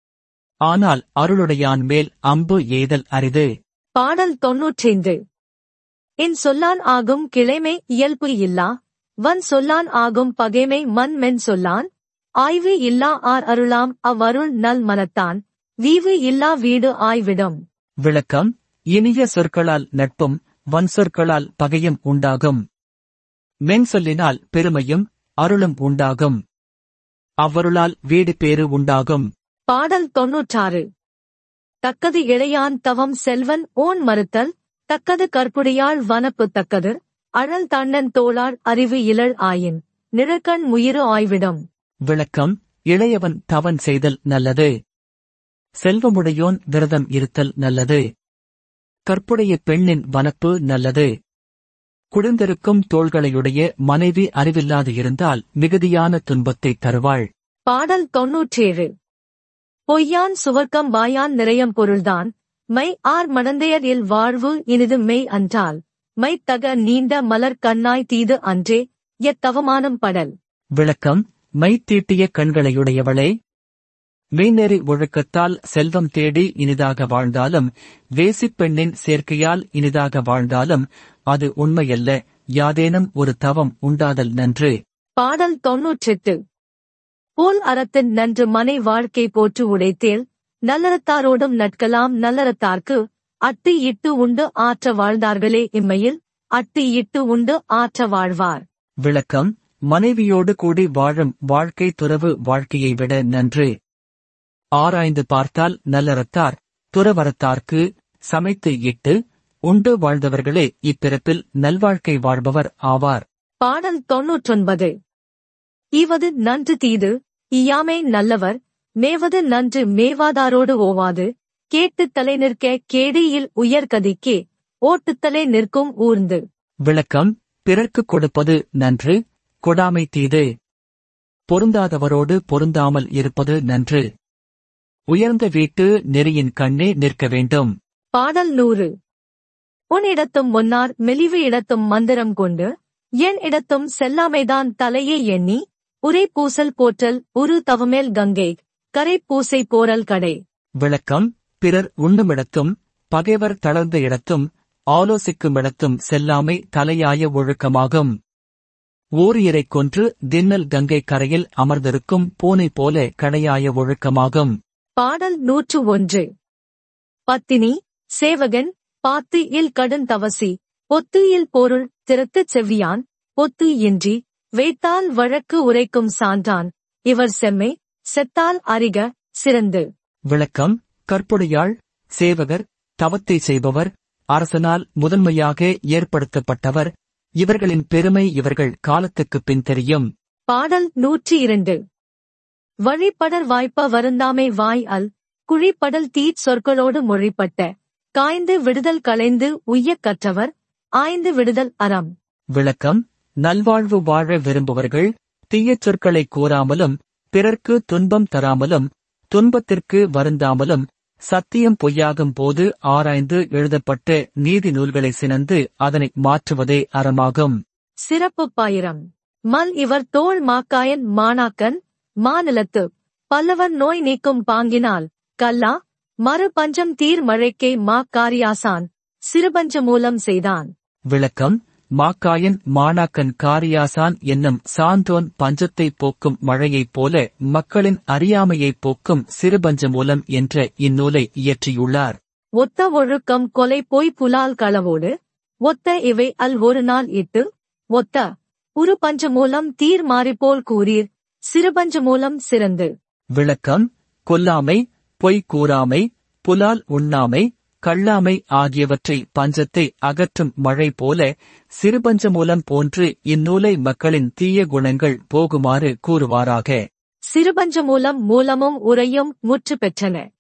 ஆனால் அருளுடையான் மேல் அம்பு எய்தல் அரிது பாடல் தொன்னூற்றைந்து இன் சொல்லான் ஆகும் கிளைமை இயல்பு இல்லா வன் சொல்லான் ஆகும் பகைமை மண் மென் சொல்லான் ஆய்வு இல்லா ஆர் அருளாம் அவ்வருள் நல் மனத்தான் வீவு இல்லா வீடு ஆய்விடும் விளக்கம் இனிய சொற்களால் நட்பும் வன் சொற்களால் பகையும் உண்டாகும் மென் சொல்லினால் பெருமையும் அருளும் உண்டாகும் அவ்வருளால் வீடு பேறு உண்டாகும் பாடல் தொன்னூற்றாறு தக்கது இளையான் தவம் செல்வன் ஓன் மறுத்தல் தக்கது கற்புடையாள் வனப்பு தக்கது அழல் தண்ணன் தோளார் அறிவு இலள் ஆயின் நிழற்கண் முயிரு ஆய்விடும் விளக்கம் இளையவன் தவன் செய்தல் நல்லது செல்வமுடையோன் விரதம் இருத்தல் நல்லது கற்புடைய பெண்ணின் வனப்பு நல்லது குளிர்ந்திருக்கும் தோள்களையுடைய மனைவி அறிவில்லாது இருந்தால் மிகுதியான துன்பத்தைத் தருவாள் பாடல் தொன்னூற்றேழு பொய்யான் சுவர்க்கம் வாயான் நிறையம் பொருள்தான் மை ஆர் மடந்தையர் இல் வாழ்வு இனிது மெய் அன்றால் மை தக நீண்ட மலர் கண்ணாய் தீது அன்றே எத்தவமானம் படல் விளக்கம் மை தீட்டிய கண்களையுடையவளே மெய்நெறி ஒழுக்கத்தால் செல்வம் தேடி இனிதாக வாழ்ந்தாலும் வேசிப் பெண்ணின் சேர்க்கையால் இனிதாக வாழ்ந்தாலும் அது உண்மையல்ல யாதேனும் ஒரு தவம் உண்டாதல் நன்று பாடல் தொன்னூற்றெட்டு போல் அறத்தின் நன்று மனை வாழ்க்கை போற்று உடைத்தேல் நல்லறத்தாரோடும் நட்கலாம் நல்லறத்தார்க்கு அட்டி இட்டு உண்டு ஆற்ற வாழ்ந்தார்களே இம்மையில் அட்டி இட்டு உண்டு ஆற்ற வாழ்வார் விளக்கம் மனைவியோடு கூடி வாழும் வாழ்க்கை துறவு வாழ்க்கையை விட நன்று ஆராய்ந்து பார்த்தால் நல்லறத்தார் துறவரத்தார்க்கு சமைத்து இட்டு உண்டு வாழ்ந்தவர்களே இப்பிறப்பில் நல்வாழ்க்கை வாழ்பவர் ஆவார் பாடல் தொன்னூற்றொன்பது இவது நன்று தீது இயாமை நல்லவர் மேவது நன்று மேவாதாரோடு ஓவாது கேட்டுத் தலை நிற்க கேடியில் உயர்கதிக்கே ஓட்டுத்தலை நிற்கும் ஊர்ந்து விளக்கம் பிறர்க்குக் கொடுப்பது நன்று கொடாமை தீது பொருந்தாதவரோடு பொருந்தாமல் இருப்பது நன்று உயர்ந்த வீட்டு நெறியின் கண்ணே நிற்க வேண்டும் பாடல் நூறு உன் இடத்தும் முன்னார் மெலிவு இடத்தும் மந்திரம் கொண்டு என் இடத்தும் செல்லாமைதான் தலையே எண்ணி உரை பூசல் போற்றல் உரு தவமேல் கங்கை கரை பூசை போரல் கடை விளக்கம் பிறர் உண்ணுமிடத்தும் பகைவர் தளர்ந்த இடத்தும் ஆலோசிக்கும் இடத்தும் செல்லாமை தலையாய ஒழுக்கமாகும் ஓரியரைக் கொன்று தின்னல் கங்கை கரையில் அமர்ந்திருக்கும் பூனை போல கடையாய ஒழுக்கமாகும் பாடல் நூற்று ஒன்று பத்தினி சேவகன் பாத்து இல் கடன் தவசி பொத்து இல் பொருள் திறத்துச் செவ்வியான் பொத்து இன்றி வைத்தால் வழக்கு உரைக்கும் சான்றான் இவர் செம்மை செத்தால் அறிக சிறந்து விளக்கம் கற்புடையாள் சேவகர் தவத்தை செய்பவர் அரசனால் முதன்மையாக ஏற்படுத்தப்பட்டவர் இவர்களின் பெருமை இவர்கள் காலத்துக்குப் பின் தெரியும் பாடல் நூற்றி இரண்டு வழிபடர் வாய்ப்ப வருந்தாமை வாய் அல் குழிப்படல் தீச் சொற்களோடு மொழிப்பட்ட காய்ந்து விடுதல் களைந்து உய்யக் கற்றவர் ஆய்ந்து விடுதல் அறம் விளக்கம் நல்வாழ்வு வாழ விரும்புவர்கள் தீயச் சொற்களை கூறாமலும் பிறர்க்கு துன்பம் தராமலும் துன்பத்திற்கு வருந்தாமலும் சத்தியம் பொய்யாகும் போது ஆராய்ந்து எழுதப்பட்ட நீதி நூல்களை சினந்து அதனை மாற்றுவதே அறமாகும் சிறப்பு பாயிரம் மல் இவர் தோள் மாக்காயன் மாணாக்கன் மாநிலத்து பல்லவன் நோய் நீக்கும் பாங்கினால் கல்லா மறு பஞ்சம் தீர் மழைக்கே மா காரியாசான் சிறுபஞ்ச மூலம் செய்தான் விளக்கம் மாக்காயன் மாணாக்கன் காரியாசான் என்னும் சான்றோன் பஞ்சத்தை போக்கும் மழையைப் போல மக்களின் அறியாமையைப் போக்கும் சிறுபஞ்ச மூலம் என்ற இந்நூலை இயற்றியுள்ளார் ஒத்த ஒழுக்கம் கொலை போய் புலால் களவோடு ஒத்த இவை அல் ஒரு நாள் இட்டு ஒத்த உரு பஞ்ச மூலம் தீர் மாறிப்போல் கூறீர் சிறுபஞ்ச மூலம் சிறந்து விளக்கம் கொல்லாமை பொய் கூறாமை புலால் உண்ணாமை கள்ளாமை ஆகியவற்றை பஞ்சத்தை அகற்றும் மழை போல சிறுபஞ்ச மூலம் போன்று இந்நூலை மக்களின் தீய குணங்கள் போகுமாறு கூறுவாராக சிறுபஞ்ச மூலம் மூலமும் உரையும் முற்று பெற்றன